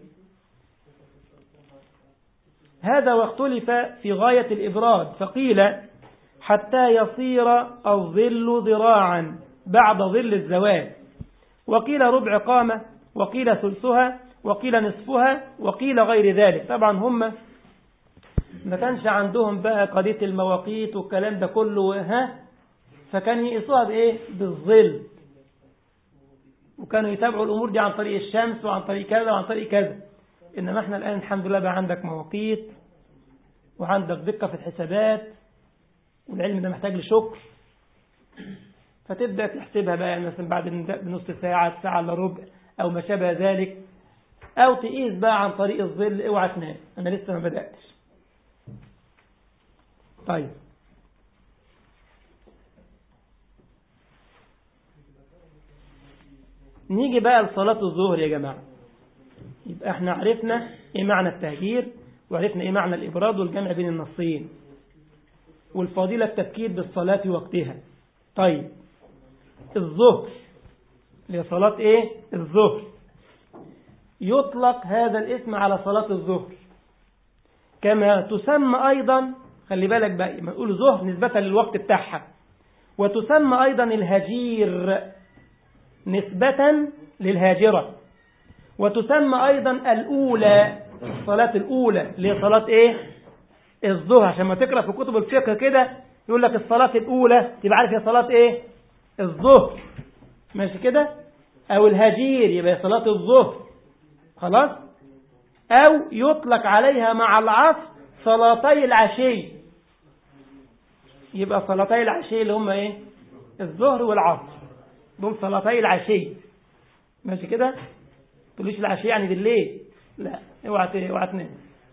Speaker 1: هذا واختلف في غاية الإبراد فقيل حتى يصير الظل ذراعا بعد ظل الزوال وقيل ربع قامة وقيل ثلثها وقيل نصفها وقيل غير ذلك طبعا هم ما كانش عندهم بقى قضية المواقيت والكلام ده كله ها فكان يقيسوها بإيه بالظل وكانوا يتابعوا الأمور دي عن طريق الشمس وعن طريق كذا وعن طريق كذا إنما احنا الآن الحمد لله بقى عندك مواقيت وعندك دقة في الحسابات والعلم ده محتاج لشكر فتبدأ تحسبها بقى يعني مثلا بعد بنص ساعة ساعة الا ربع أو ما شابه ذلك أو تقيس بقى عن طريق الظل اوعى تنام أنا لسه ما بدأتش طيب نيجي بقى لصلاة الظهر يا جماعة يبقى احنا عرفنا ايه معنى التهجير وعرفنا ايه معنى الإبراد والجمع بين النصين والفضيلة التفكير بالصلاة وقتها طيب الظهر اللي هي صلاة ايه الظهر يطلق هذا الاسم على صلاة الظهر كما تسمى أيضا خلي بالك بقى ما نقول ظهر نسبة للوقت بتاعها وتسمى أيضا الهجير نسبة للهاجرة وتسمى أيضا الأولى الصلاة الأولى اللي هي صلاة إيه الظهر عشان ما تقرأ في كتب الفقه كده يقول لك الصلاة الأولى تبقى عارف هي صلاة إيه الظهر ماشي كده أو الهجير يبقى صلاة الظهر خلاص أو يطلق عليها مع العصر صلاتي العشي يبقى صلاتي العشي اللي هم إيه الظهر والعصر دول صلاتي العشي ماشي كده تقوليش العشي يعني بالليل لا اوعى اوعى تنام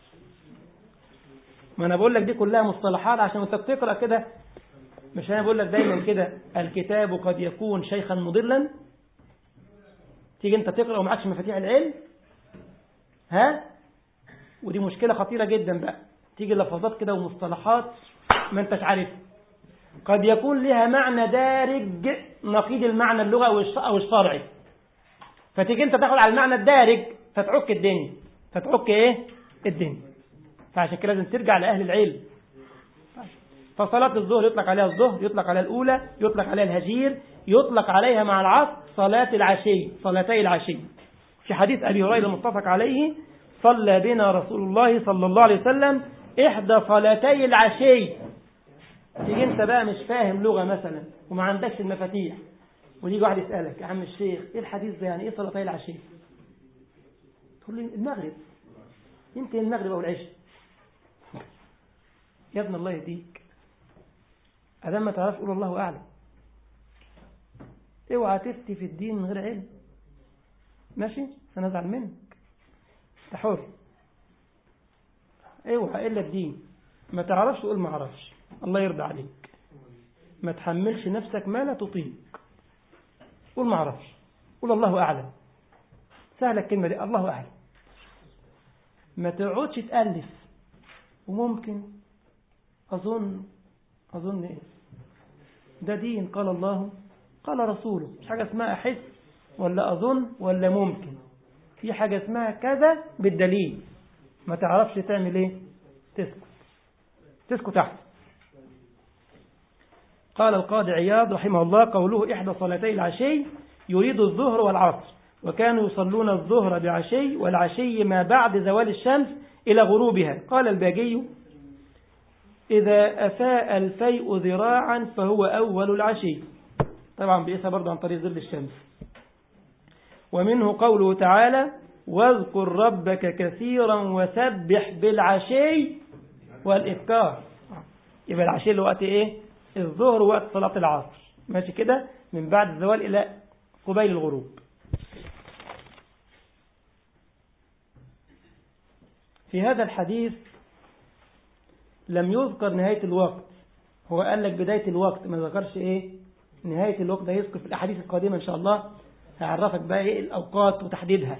Speaker 1: ما انا بقول لك دي كلها مصطلحات عشان انت بتقرا كده مش انا بقول لك دايما كده الكتاب قد يكون شيخا مضلا تيجي انت تقرا ومعكش مفاتيح العلم ها ودي مشكله خطيره جدا بقى تيجي لفظات كده ومصطلحات ما انتش عارفها قد يكون لها معنى دارج نقيض المعنى اللغوي او الشرعي فتيجي انت تاخد على المعنى الدارج فتعك الدنيا فتعك ايه الدنيا فعشان كده لازم ترجع لاهل العلم فصلاة الظهر يطلق عليها الظهر يطلق عليها الأولى يطلق عليها الهجير يطلق عليها مع العصر صلاة العشي صلاتي العشي في حديث أبي هريرة المتفق عليه صلى بنا رسول الله صلى الله عليه وسلم إحدى صلاتي العشي تيجي انت بقى مش فاهم لغة مثلا وما عندكش المفاتيح ويجي واحد يسألك يا عم الشيخ ايه الحديث ده يعني ايه صلاتي العشي تقول لي المغرب يمكن المغرب او العشاء يا ابن الله يهديك ادام ما تعرفش قول الله اعلم اوعى تفتي في الدين من غير علم ماشي سنزعل منك انت حر اوعى الا الدين ما تعرفش قول ما اعرفش الله يرضى عليك ما تحملش نفسك ما لا تطيق قول ما اعرفش قول الله اعلم سهله الكلمه دي الله اعلم ما تقعدش تالف وممكن اظن اظن ايه ده دين قال الله قال رسوله مش حاجه اسمها احس ولا اظن ولا ممكن في حاجه اسمها كذا بالدليل ما تعرفش تعمل ايه تسكت تسكت تحت قال القاضي عياض رحمه الله قوله إحدى صلاتي العشي يريد الظهر والعصر وكانوا يصلون الظهر بعشي والعشي ما بعد زوال الشمس إلى غروبها قال الباجي إذا أفاء الفيء ذراعا فهو أول العشي طبعا بيقيسها برضه عن طريق ظل الشمس ومنه قوله تعالى واذكر ربك كثيرا وسبح بالعشي والإبكار يبقى العشي اللي وقت إيه الظهر وقت صلاة العصر ماشي كده من بعد الزوال إلى قبيل الغروب في هذا الحديث لم يذكر نهاية الوقت هو قال لك بداية الوقت ما ذكرش ايه نهاية الوقت ده يذكر في الأحاديث القادمة إن شاء الله هيعرفك بقى ايه الأوقات وتحديدها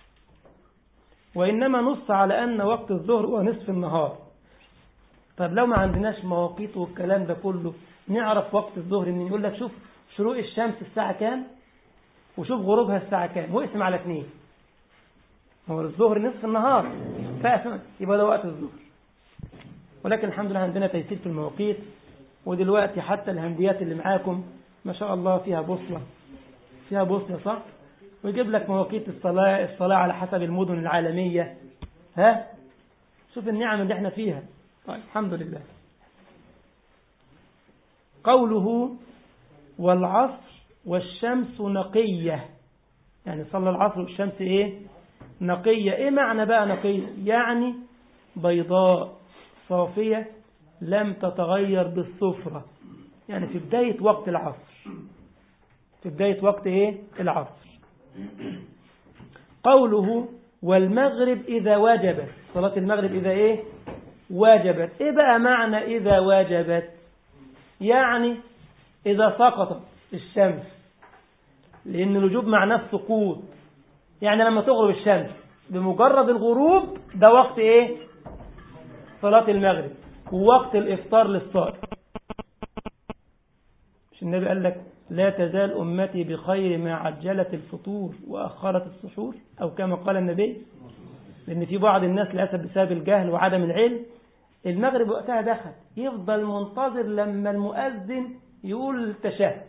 Speaker 1: وإنما نص على أن وقت الظهر هو نصف النهار طب لو ما عندناش مواقيت والكلام ده كله نعرف وقت الظهر منين يقول لك شوف شروق الشمس الساعة كام وشوف غروبها الساعة كام واقسم على اثنين هو الظهر نصف النهار فأسم يبقى ده وقت الظهر ولكن الحمد لله عندنا تيسير في المواقيت ودلوقتي حتى الهنديات اللي معاكم ما شاء الله فيها بوصلة فيها بوصلة صح ويجيب لك مواقيت الصلاة الصلاة على حسب المدن العالمية ها شوف النعم اللي احنا فيها طيب الحمد لله قوله والعصر والشمس نقية يعني صلى العصر والشمس ايه نقية ايه معنى بقى نقية يعني بيضاء صافية لم تتغير بالصفرة يعني في بداية وقت العصر في بداية وقت ايه العصر قوله والمغرب إذا وجب صلاة المغرب إذا إيه وجبت إيه بقى معنى إذا وجبت يعني إذا سقطت الشمس لأن الوجوب معناه السقوط يعني لما تغرب الشمس بمجرد الغروب ده وقت إيه صلاة المغرب ووقت الإفطار للصائم مش النبي قال لك لا تزال أمتي بخير ما عجلت الفطور وأخرت السحور أو كما قال النبي لأن في بعض الناس للأسف بسبب الجهل وعدم العلم المغرب وقتها دخل يفضل منتظر لما المؤذن يقول التشهد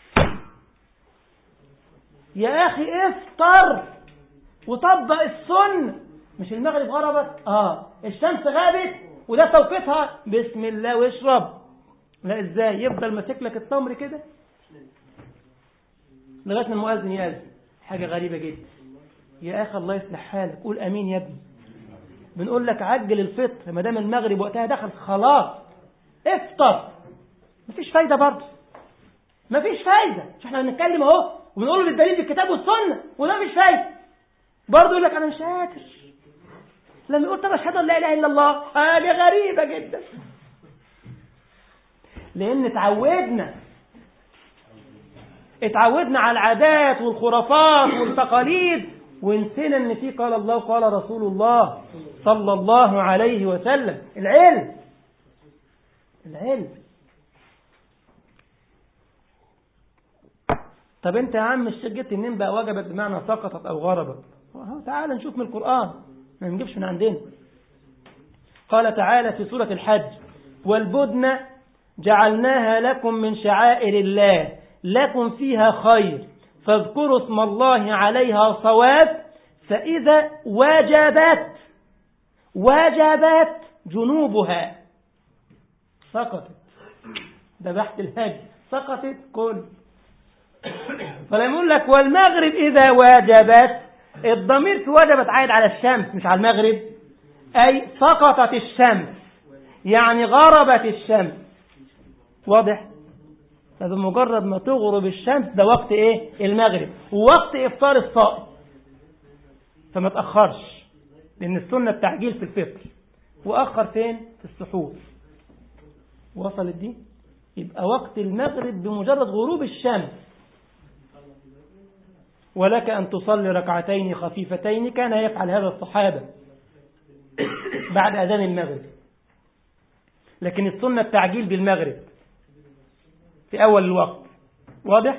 Speaker 1: يا أخي افطر وطبق السنة مش المغرب غربت اه الشمس غابت وده توقيتها بسم الله واشرب لا ازاي يفضل ماسك لك التمر كده لغايه ما المؤذن يأذن حاجه غريبه جدا يا اخي الله يصلح حالك قول امين يا ابني بنقول لك عجل الفطر ما دام المغرب وقتها دخل خلاص افطر مفيش فايده برضه مفيش فايده مش احنا بنتكلم اهو وبنقول بالدليل بالكتاب والسنه وده مفيش فايده برضه يقول لك انا مش قادر لما يقول طب اشهد ان لا اله الا الله حاجه غريبه جدا لان اتعودنا اتعودنا على العادات والخرافات والتقاليد ونسينا ان في قال الله وقال رسول الله صلى الله عليه وسلم العلم العلم طب انت يا عم الشيخ جبت منين بقى وجبت بمعنى سقطت او غربت اهو تعال نشوف من القرآن ما نجيبش من عندنا قال تعالى في سورة الحج والبدن جعلناها لكم من شعائر الله لكم فيها خير فاذكروا اسم الله عليها صواب فإذا وجبت وجبت جنوبها سقطت ده بحث الهج سقطت كل فلما يقول لك والمغرب إذا وجبت الضمير في وجبت عايد على الشمس مش على المغرب أي سقطت الشمس يعني غربت الشمس واضح هذا مجرد ما تغرب الشمس ده وقت ايه المغرب ووقت افطار الصائم فما تأخرش لأن السنة التعجيل في الفطر وأخر فين في السحور وصلت دي يبقى وقت المغرب بمجرد غروب الشمس ولك أن تصلي ركعتين خفيفتين كان يفعل هذا الصحابة بعد أذان المغرب لكن السنة التعجيل بالمغرب في أول الوقت واضح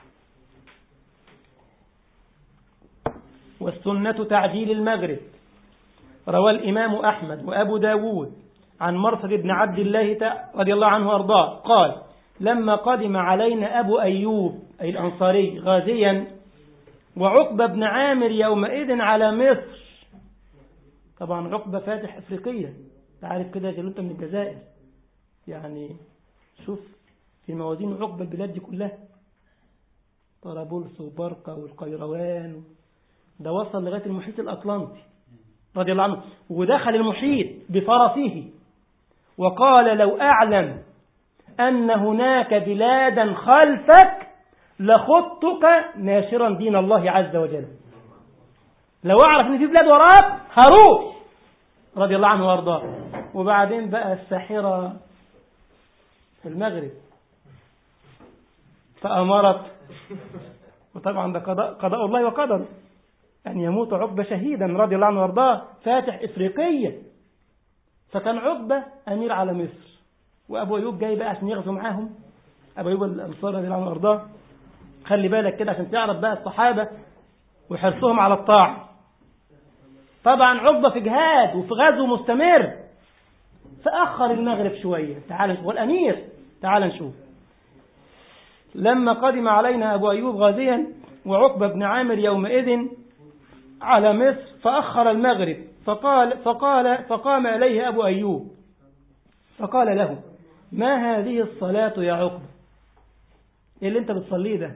Speaker 1: والسنة تعجيل المغرب روى الإمام أحمد وأبو داود عن مرصد بن عبد الله رضي الله عنه وأرضاه قال لما قدم علينا أبو أيوب أي الأنصاري غازيا وعقبة بن عامر يومئذ على مصر طبعا عقبة فاتح أفريقية تعرف كده جلوت من الجزائر يعني شوف في موازين عقبة البلاد دي كلها طرابلس وبرقة والقيروان ده وصل لغاية المحيط الأطلنطي رضي الله عنه ودخل المحيط بفرسه وقال لو أعلم أن هناك بلادا خلفك لخطك ناشرا دين الله عز وجل لو أعرف أن في بلاد وراك هروح رضي الله عنه وارضاه وبعدين بقى الساحرة في المغرب فأمرت وطبعا ده قضاء, قضاء الله وقدره أن يموت عقبة شهيدا رضي الله عنه وارضاه فاتح إفريقية فكان عقبة أمير على مصر وأبو أيوب جاي بقى عشان يغزو معاهم أبو أيوب الأنصار رضي الله عنه وارضاه خلي بالك كده عشان تعرف بقى الصحابة وحرصهم على الطاعة طبعا عقبة في جهاد وفي غزو مستمر فأخر المغرب شوية تعال نشوف والأمير تعال نشوف لما قدم علينا أبو أيوب غازيا وعقبة بن عامر يومئذ على مصر فأخر المغرب فقال فقال فقام إليه أبو أيوب فقال له ما هذه الصلاة يا عقبة إيه اللي أنت بتصليه ده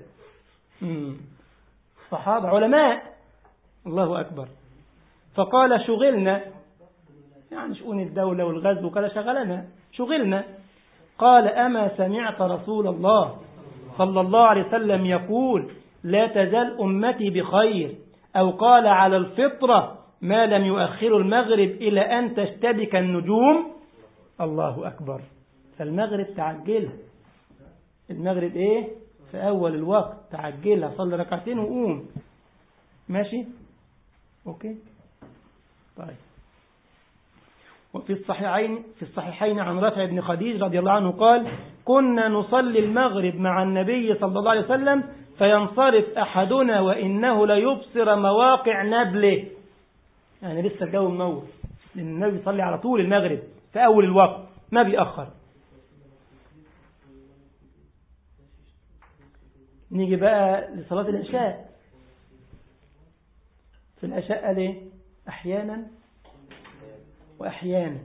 Speaker 1: صحابة علماء الله أكبر فقال شغلنا يعني شؤون الدولة والغزو وكذا شغلنا شغلنا قال أما سمعت رسول الله صلى الله عليه وسلم يقول لا تزال أمتي بخير أو قال على الفطرة ما لم يؤخر المغرب إلى أن تشتبك النجوم الله أكبر فالمغرب تعجلها المغرب إيه في أول الوقت تعجلها صلي ركعتين وقوم ماشي أوكي طيب وفي الصحيحين في الصحيحين عن رافع بن خديج رضي الله عنه قال كنا نصلي المغرب مع النبي صلى الله عليه وسلم فينصرف أحدنا وإنه ليبصر مواقع نبله يعني لسه الجو منور لأن النبي يصلي على طول المغرب في أول الوقت ما بيأخر نيجي بقى لصلاة العشاء في العشاء قال ايه أحيانا وأحيانا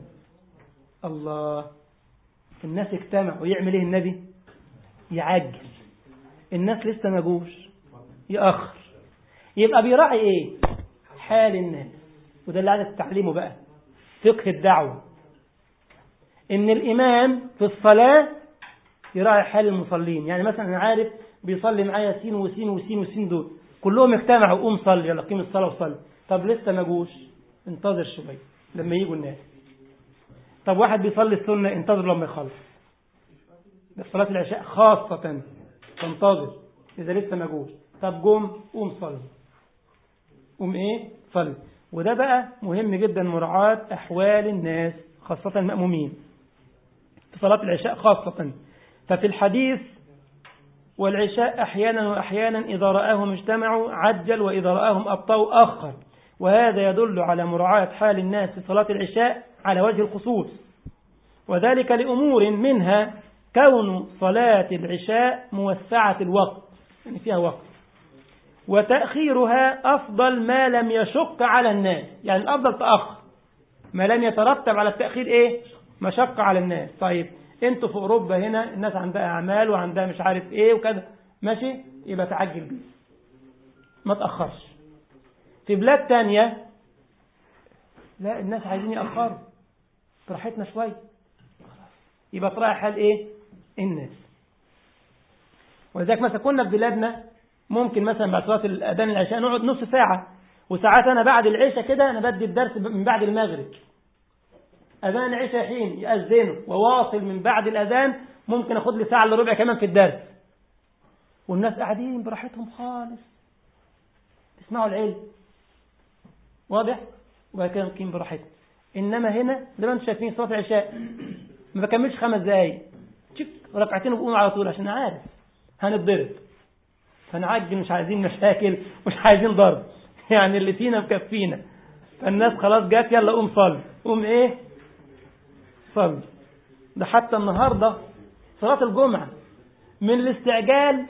Speaker 1: الله الناس اجتمعوا يعمل ايه النبي يعجل الناس لسه ما جوش يأخر يبقى بيراعي ايه حال الناس وده اللي عايز تعليمه بقى فقه الدعوة ان الامام في الصلاة يراعي حال المصلين يعني مثلا انا عارف بيصلي معايا سين وسين وسين وسين دول كلهم اجتمعوا قوم صلي يلا قيم الصلاة وصلي طب لسه ما جوش انتظر شوية لما يجوا الناس طب واحد بيصلي السنة انتظر لما يخلص ده في صلاة العشاء خاصة تنتظر إذا لسه ما جوش طب جم قوم صلي قوم إيه صلي وده بقى مهم جدا مراعاة أحوال الناس خاصة المأمومين في صلاة العشاء خاصة ففي الحديث والعشاء أحيانا وأحيانا إذا رآهم اجتمعوا عجل وإذا رآهم أبطأوا أخر وهذا يدل على مراعاة حال الناس في صلاة العشاء على وجه الخصوص وذلك لأمور منها كون صلاة العشاء موسعة الوقت يعني فيها وقت وتأخيرها أفضل ما لم يشق على الناس يعني الأفضل تأخر ما لم يترتب على التأخير إيه مشقة على الناس طيب انتوا في أوروبا هنا الناس عندها أعمال وعندها مش عارف إيه وكذا ماشي يبقى تعجل بيه ما تأخرش في بلاد تانية لا الناس عايزين يأخروا براحتنا شوية يبقى تراعي حال ايه الناس ولذلك مثلا كنا في بلادنا ممكن مثلا بعد صلاة الأذان العشاء نقعد نص ساعة وساعات أنا بعد العشاء كده أنا بدي الدرس من بعد المغرب أذان العشاء حين يأذنه وواصل من بعد الأذان ممكن أخد لي ساعة إلا ربع كمان في الدرس والناس قاعدين براحتهم خالص اسمعوا العلم واضح وبعد كده نقيم براحتهم إنما هنا زي ما انتم شايفين صلاة العشاء ما بكملش خمس دقايق تشك ركعتين وبقوم على طول عشان عارف هنتضرب فنعجل مش عايزين مشاكل مش عايزين ضرب يعني اللي فينا مكفينا فالناس خلاص جات يلا قوم صلي قوم ايه صلي ده حتى النهارده صلاة الجمعة من الاستعجال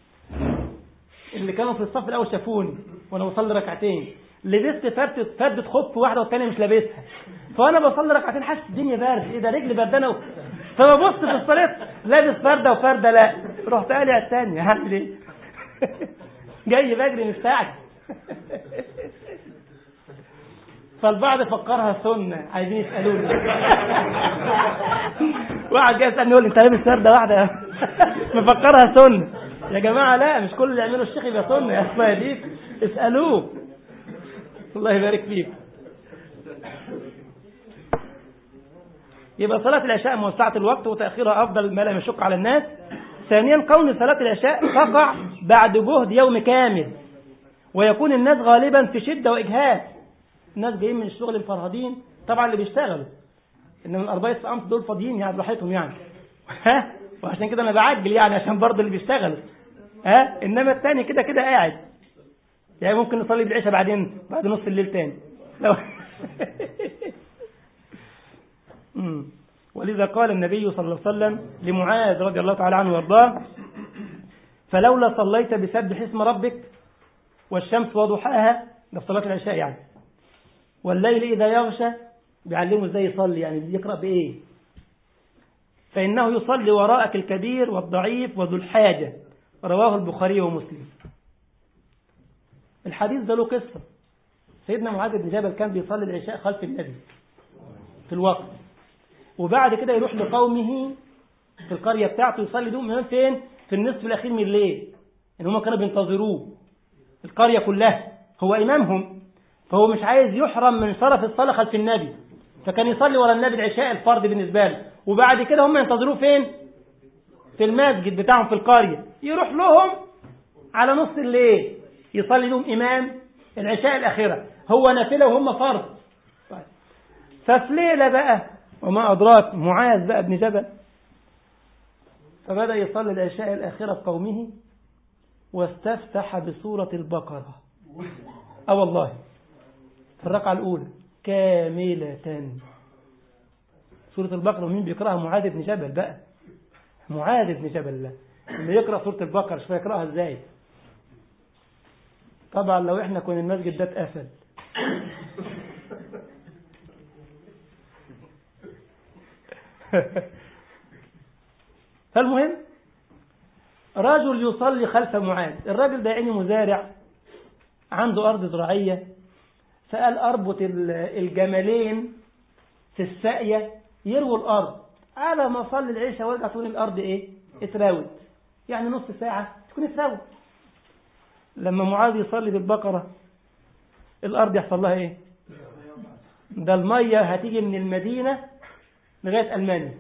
Speaker 1: اللي كانوا في الصف الاول شافوني وانا بصلي ركعتين لبست فردة فردة خف واحدة والتانية مش لابسها فانا بصلي ركعتين حاسس الدنيا برد ايه ده رجلي بردانه و... فببص في الصلاه لابس فرده وفرده لا رحت قالع الثانيه هعمل ايه جاي بجري مستعجل فالبعض فكرها سنه عايزين يسالوني واحد جاي يسالني يقول لي انت لابس فرده واحده مفكرها سنه يا جماعه لا مش كل اللي يعمله الشيخ يبقى سنه يا اسمها دي اسالوه الله يبارك فيك يبقى صلاة العشاء موسعة الوقت وتأخيرها أفضل ما لم يشق على الناس ثانيا كون صلاة العشاء تقع بعد جهد يوم كامل ويكون الناس غالبا في شدة وإجهاد الناس جايين من الشغل الفرهدين طبعا اللي بيشتغلوا إنما الأربعة أمس دول فاضيين يعني براحتهم يعني ها وعشان كده أنا بعجل يعني عشان برضه اللي بيشتغلوا ها إنما التاني كده كده قاعد يعني ممكن نصلي بالعشاء بعدين بعد نص الليل تاني لو ولذا قال النبي صلى الله عليه وسلم لمعاذ رضي الله تعالى عنه وارضاه فلولا صليت بسبح اسم ربك والشمس وضحاها ده في صلاة العشاء يعني والليل إذا يغشى بيعلمه ازاي يصلي يعني يقرأ بإيه فإنه يصلي وراءك الكبير والضعيف وذو الحاجة رواه البخاري ومسلم الحديث ده له قصة سيدنا معاذ بن جبل كان بيصلي العشاء خلف النبي في الوقت وبعد كده يروح لقومه في القرية بتاعته يصلي دوم من فين في النصف الأخير من الليل إن هم كانوا بينتظروه القرية كلها هو إمامهم فهو مش عايز يحرم من شرف الصلاة خلف النبي فكان يصلي ورا النبي العشاء الفرض بالنسبة له وبعد كده هم ينتظروه فين في المسجد بتاعهم في القرية يروح لهم على نص الليل يصلي لهم إمام العشاء الأخيرة هو نافلة وهم فرض طيب. ففي ليلة بقى وما أدراك معاذ بقى ابن جبل فبدأ يصلي العشاء الأخيرة بقومه واستفتح بسورة البقرة أه والله في الركعة الأولى كاملة سورة البقرة ومين بيقرأها معاذ بن جبل بقى معاذ بن جبل لا اللي يقرأ سورة البقرة شوف يقرأها ازاي طبعا لو احنا كنا المسجد ده اتقفل فالمهم رجل يصلي خلف معاذ الراجل ده يعني مزارع عنده أرض زراعية فقال أربط الجملين في الساقية يرووا الأرض على ما صلي العشاء وارجع تكون الأرض إيه اتراوت يعني نص ساعة تكون اتراوت لما معاذ يصلي بالبقرة الأرض يحصل لها إيه ده المية هتيجي من المدينة لغاية ألمانيا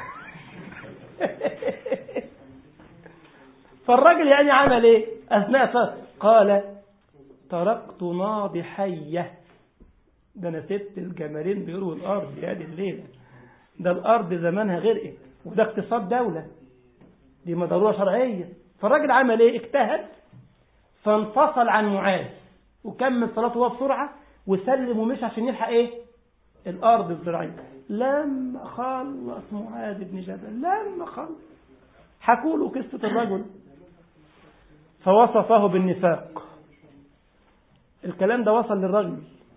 Speaker 1: فالراجل يعني عمل ايه اثناء صلاة قال تركت ناضحية ده انا سبت الجمالين بيروا الارض يا دي الليلة ده الارض زمانها غرقت وده اقتصاد دولة دي ضرورة شرعية فالراجل عمل ايه اجتهد فانفصل عن معاذ وكمل صلاته هو بسرعة وسلم ومشي عشان يلحق ايه الارض الزراعية لما خلص معاذ بن جبل لما خلص حكوا له قصة الرجل فوصفه بالنفاق الكلام ده وصل للرجل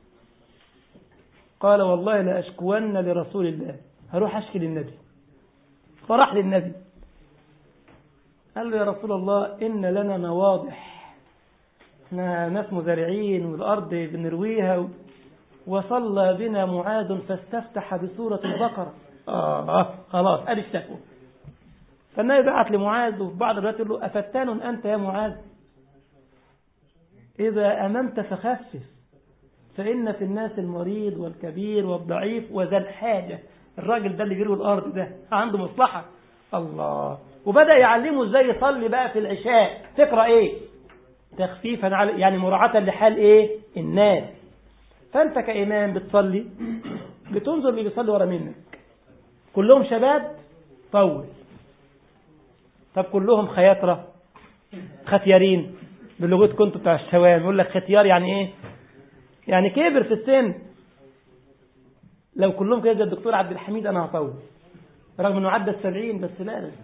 Speaker 1: قال والله لأشكون لرسول الله هروح أشكي للنبي فراح للنبي قال له يا رسول الله إن لنا نواضح احنا ناس مزارعين والأرض بنرويها وصلى بنا معاذ فاستفتح بسورة البقرة آه خلاص أدي الشكوى فالنبي بعت لمعاذ وفي بعض الروايات يقول له أفتان أنت يا معاذ إذا أممت فخفف فإن في الناس المريض والكبير والضعيف وذا الحاجة الراجل ده اللي بيروي الأرض ده عنده مصلحة الله وبدأ يعلمه ازاي يصلي بقى في العشاء تقرأ ايه تخفيفا على يعني مراعاة لحال ايه الناس فانت كإمام بتصلي بتنظر اللي بيصلي ورا منك كلهم شباب طول طب كلهم خياطرة ختيارين بلغتكم كنتوا بتاع الشوام يقول لك ختيار يعني ايه يعني كبر في السن لو كلهم كده زي الدكتور عبد الحميد انا هطول رغم انه عدى السبعين بس لا لا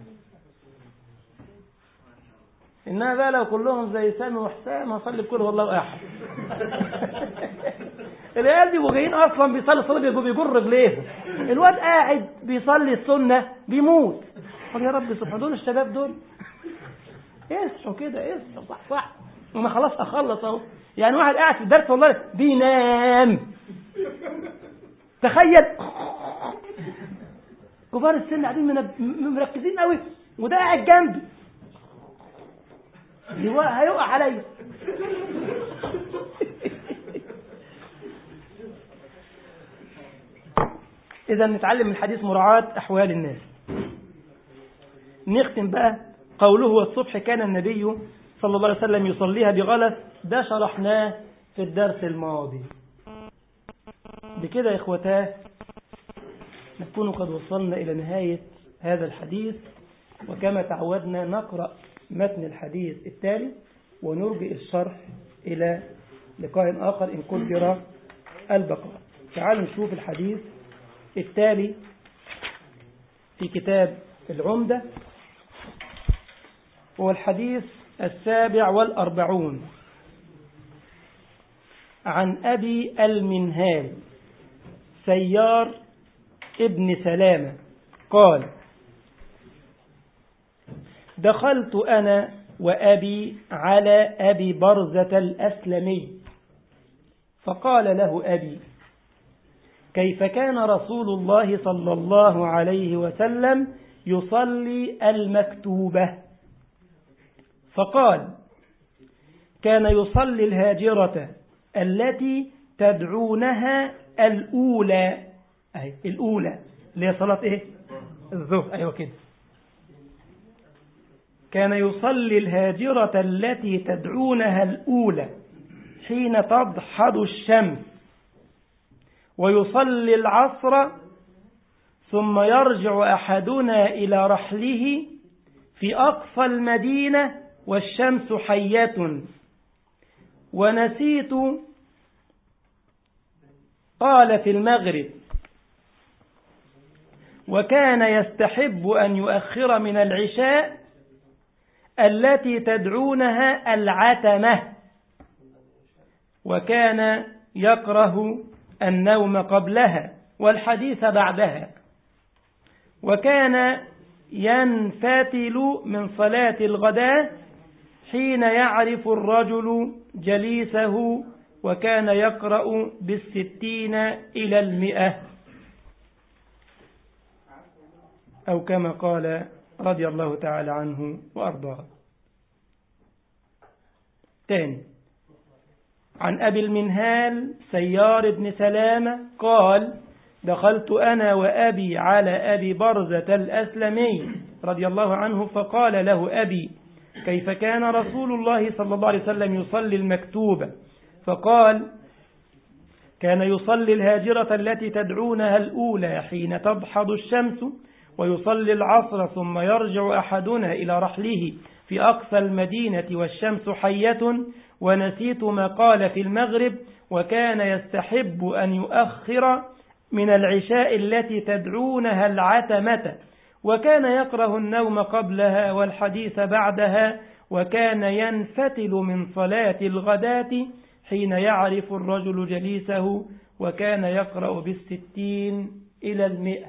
Speaker 1: انما بقى لو كلهم زي سامي وحسام هصلي بكل والله احد العيال دي جايين اصلا بيصلي الصلاه بيجر رجليه الواد قاعد بيصلي السنه بيموت قال يا رب سبحان دول الشباب دول اصحوا كده اصحوا صح صح وما خلاص اخلص اهو يعني واحد قاعد في الدرس والله بينام تخيل كبار السن قاعدين منب... مركزين قوي وده قاعد جنبي هيقع عليا إذا نتعلم من الحديث مراعاة أحوال الناس نختم بقى قوله والصبح كان النبي صلى الله عليه وسلم يصليها بغلس ده شرحناه في الدرس الماضي بكده إخوتاه نكون قد وصلنا إلى نهاية هذا الحديث وكما تعودنا نقرأ متن الحديث التالي ونرجئ الشرح إلى لقاء آخر إن قدر البقاء تعالوا نشوف الحديث التالي في كتاب العمدة هو الحديث السابع والأربعون عن أبي المنهال سيار ابن سلامة قال دخلت أنا وأبي على أبي برزة الأسلمي فقال له أبي كيف كان رسول الله صلى الله عليه وسلم يصلي المكتوبة فقال كان يصلي الهاجرة التي تدعونها الأولى أهي الأولى اللي هي صلاة إيه الظهر أيوة كده كان يصلي الهاجرة التي تدعونها الأولى حين تضحض الشمس ويصلي العصر ثم يرجع أحدنا إلى رحله في أقصى المدينة والشمس حية ونسيت قال في المغرب وكان يستحب أن يؤخر من العشاء التي تدعونها العتمة وكان يكره النوم قبلها والحديث بعدها وكان ينفتل من صلاة الغداء حين يعرف الرجل جليسه وكان يقرأ بالستين إلى المئة أو كما قال رضي الله تعالى عنه وأرضاه تاني عن أبي المنهال سيار بن سلامة قال دخلت أنا وأبي على أبي برزة الأسلمي رضي الله عنه فقال له أبي كيف كان رسول الله صلى الله عليه وسلم يصلي المكتوبة فقال كان يصلي الهاجرة التي تدعونها الأولى حين تضحض الشمس ويصلي العصر ثم يرجع أحدنا إلى رحله في أقصى المدينة والشمس حية ونسيت ما قال في المغرب وكان يستحب أن يؤخر من العشاء التي تدعونها العتمة وكان يكره النوم قبلها والحديث بعدها وكان ينفتل من صلاة الغداة حين يعرف الرجل جليسه وكان يقرأ بالستين إلى المئة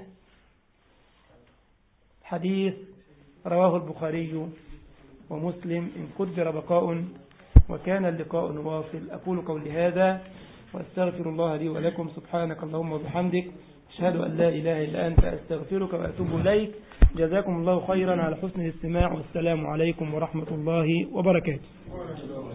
Speaker 1: حديث رواه البخاري ومسلم إن قدر بقاء وكان اللقاء واصل أقول قولي هذا وأستغفر الله لي ولكم سبحانك اللهم وبحمدك أشهد أن لا إله إلا أنت أستغفرك وأتوب إليك جزاكم الله خيرا على حسن الاستماع والسلام عليكم ورحمة الله وبركاته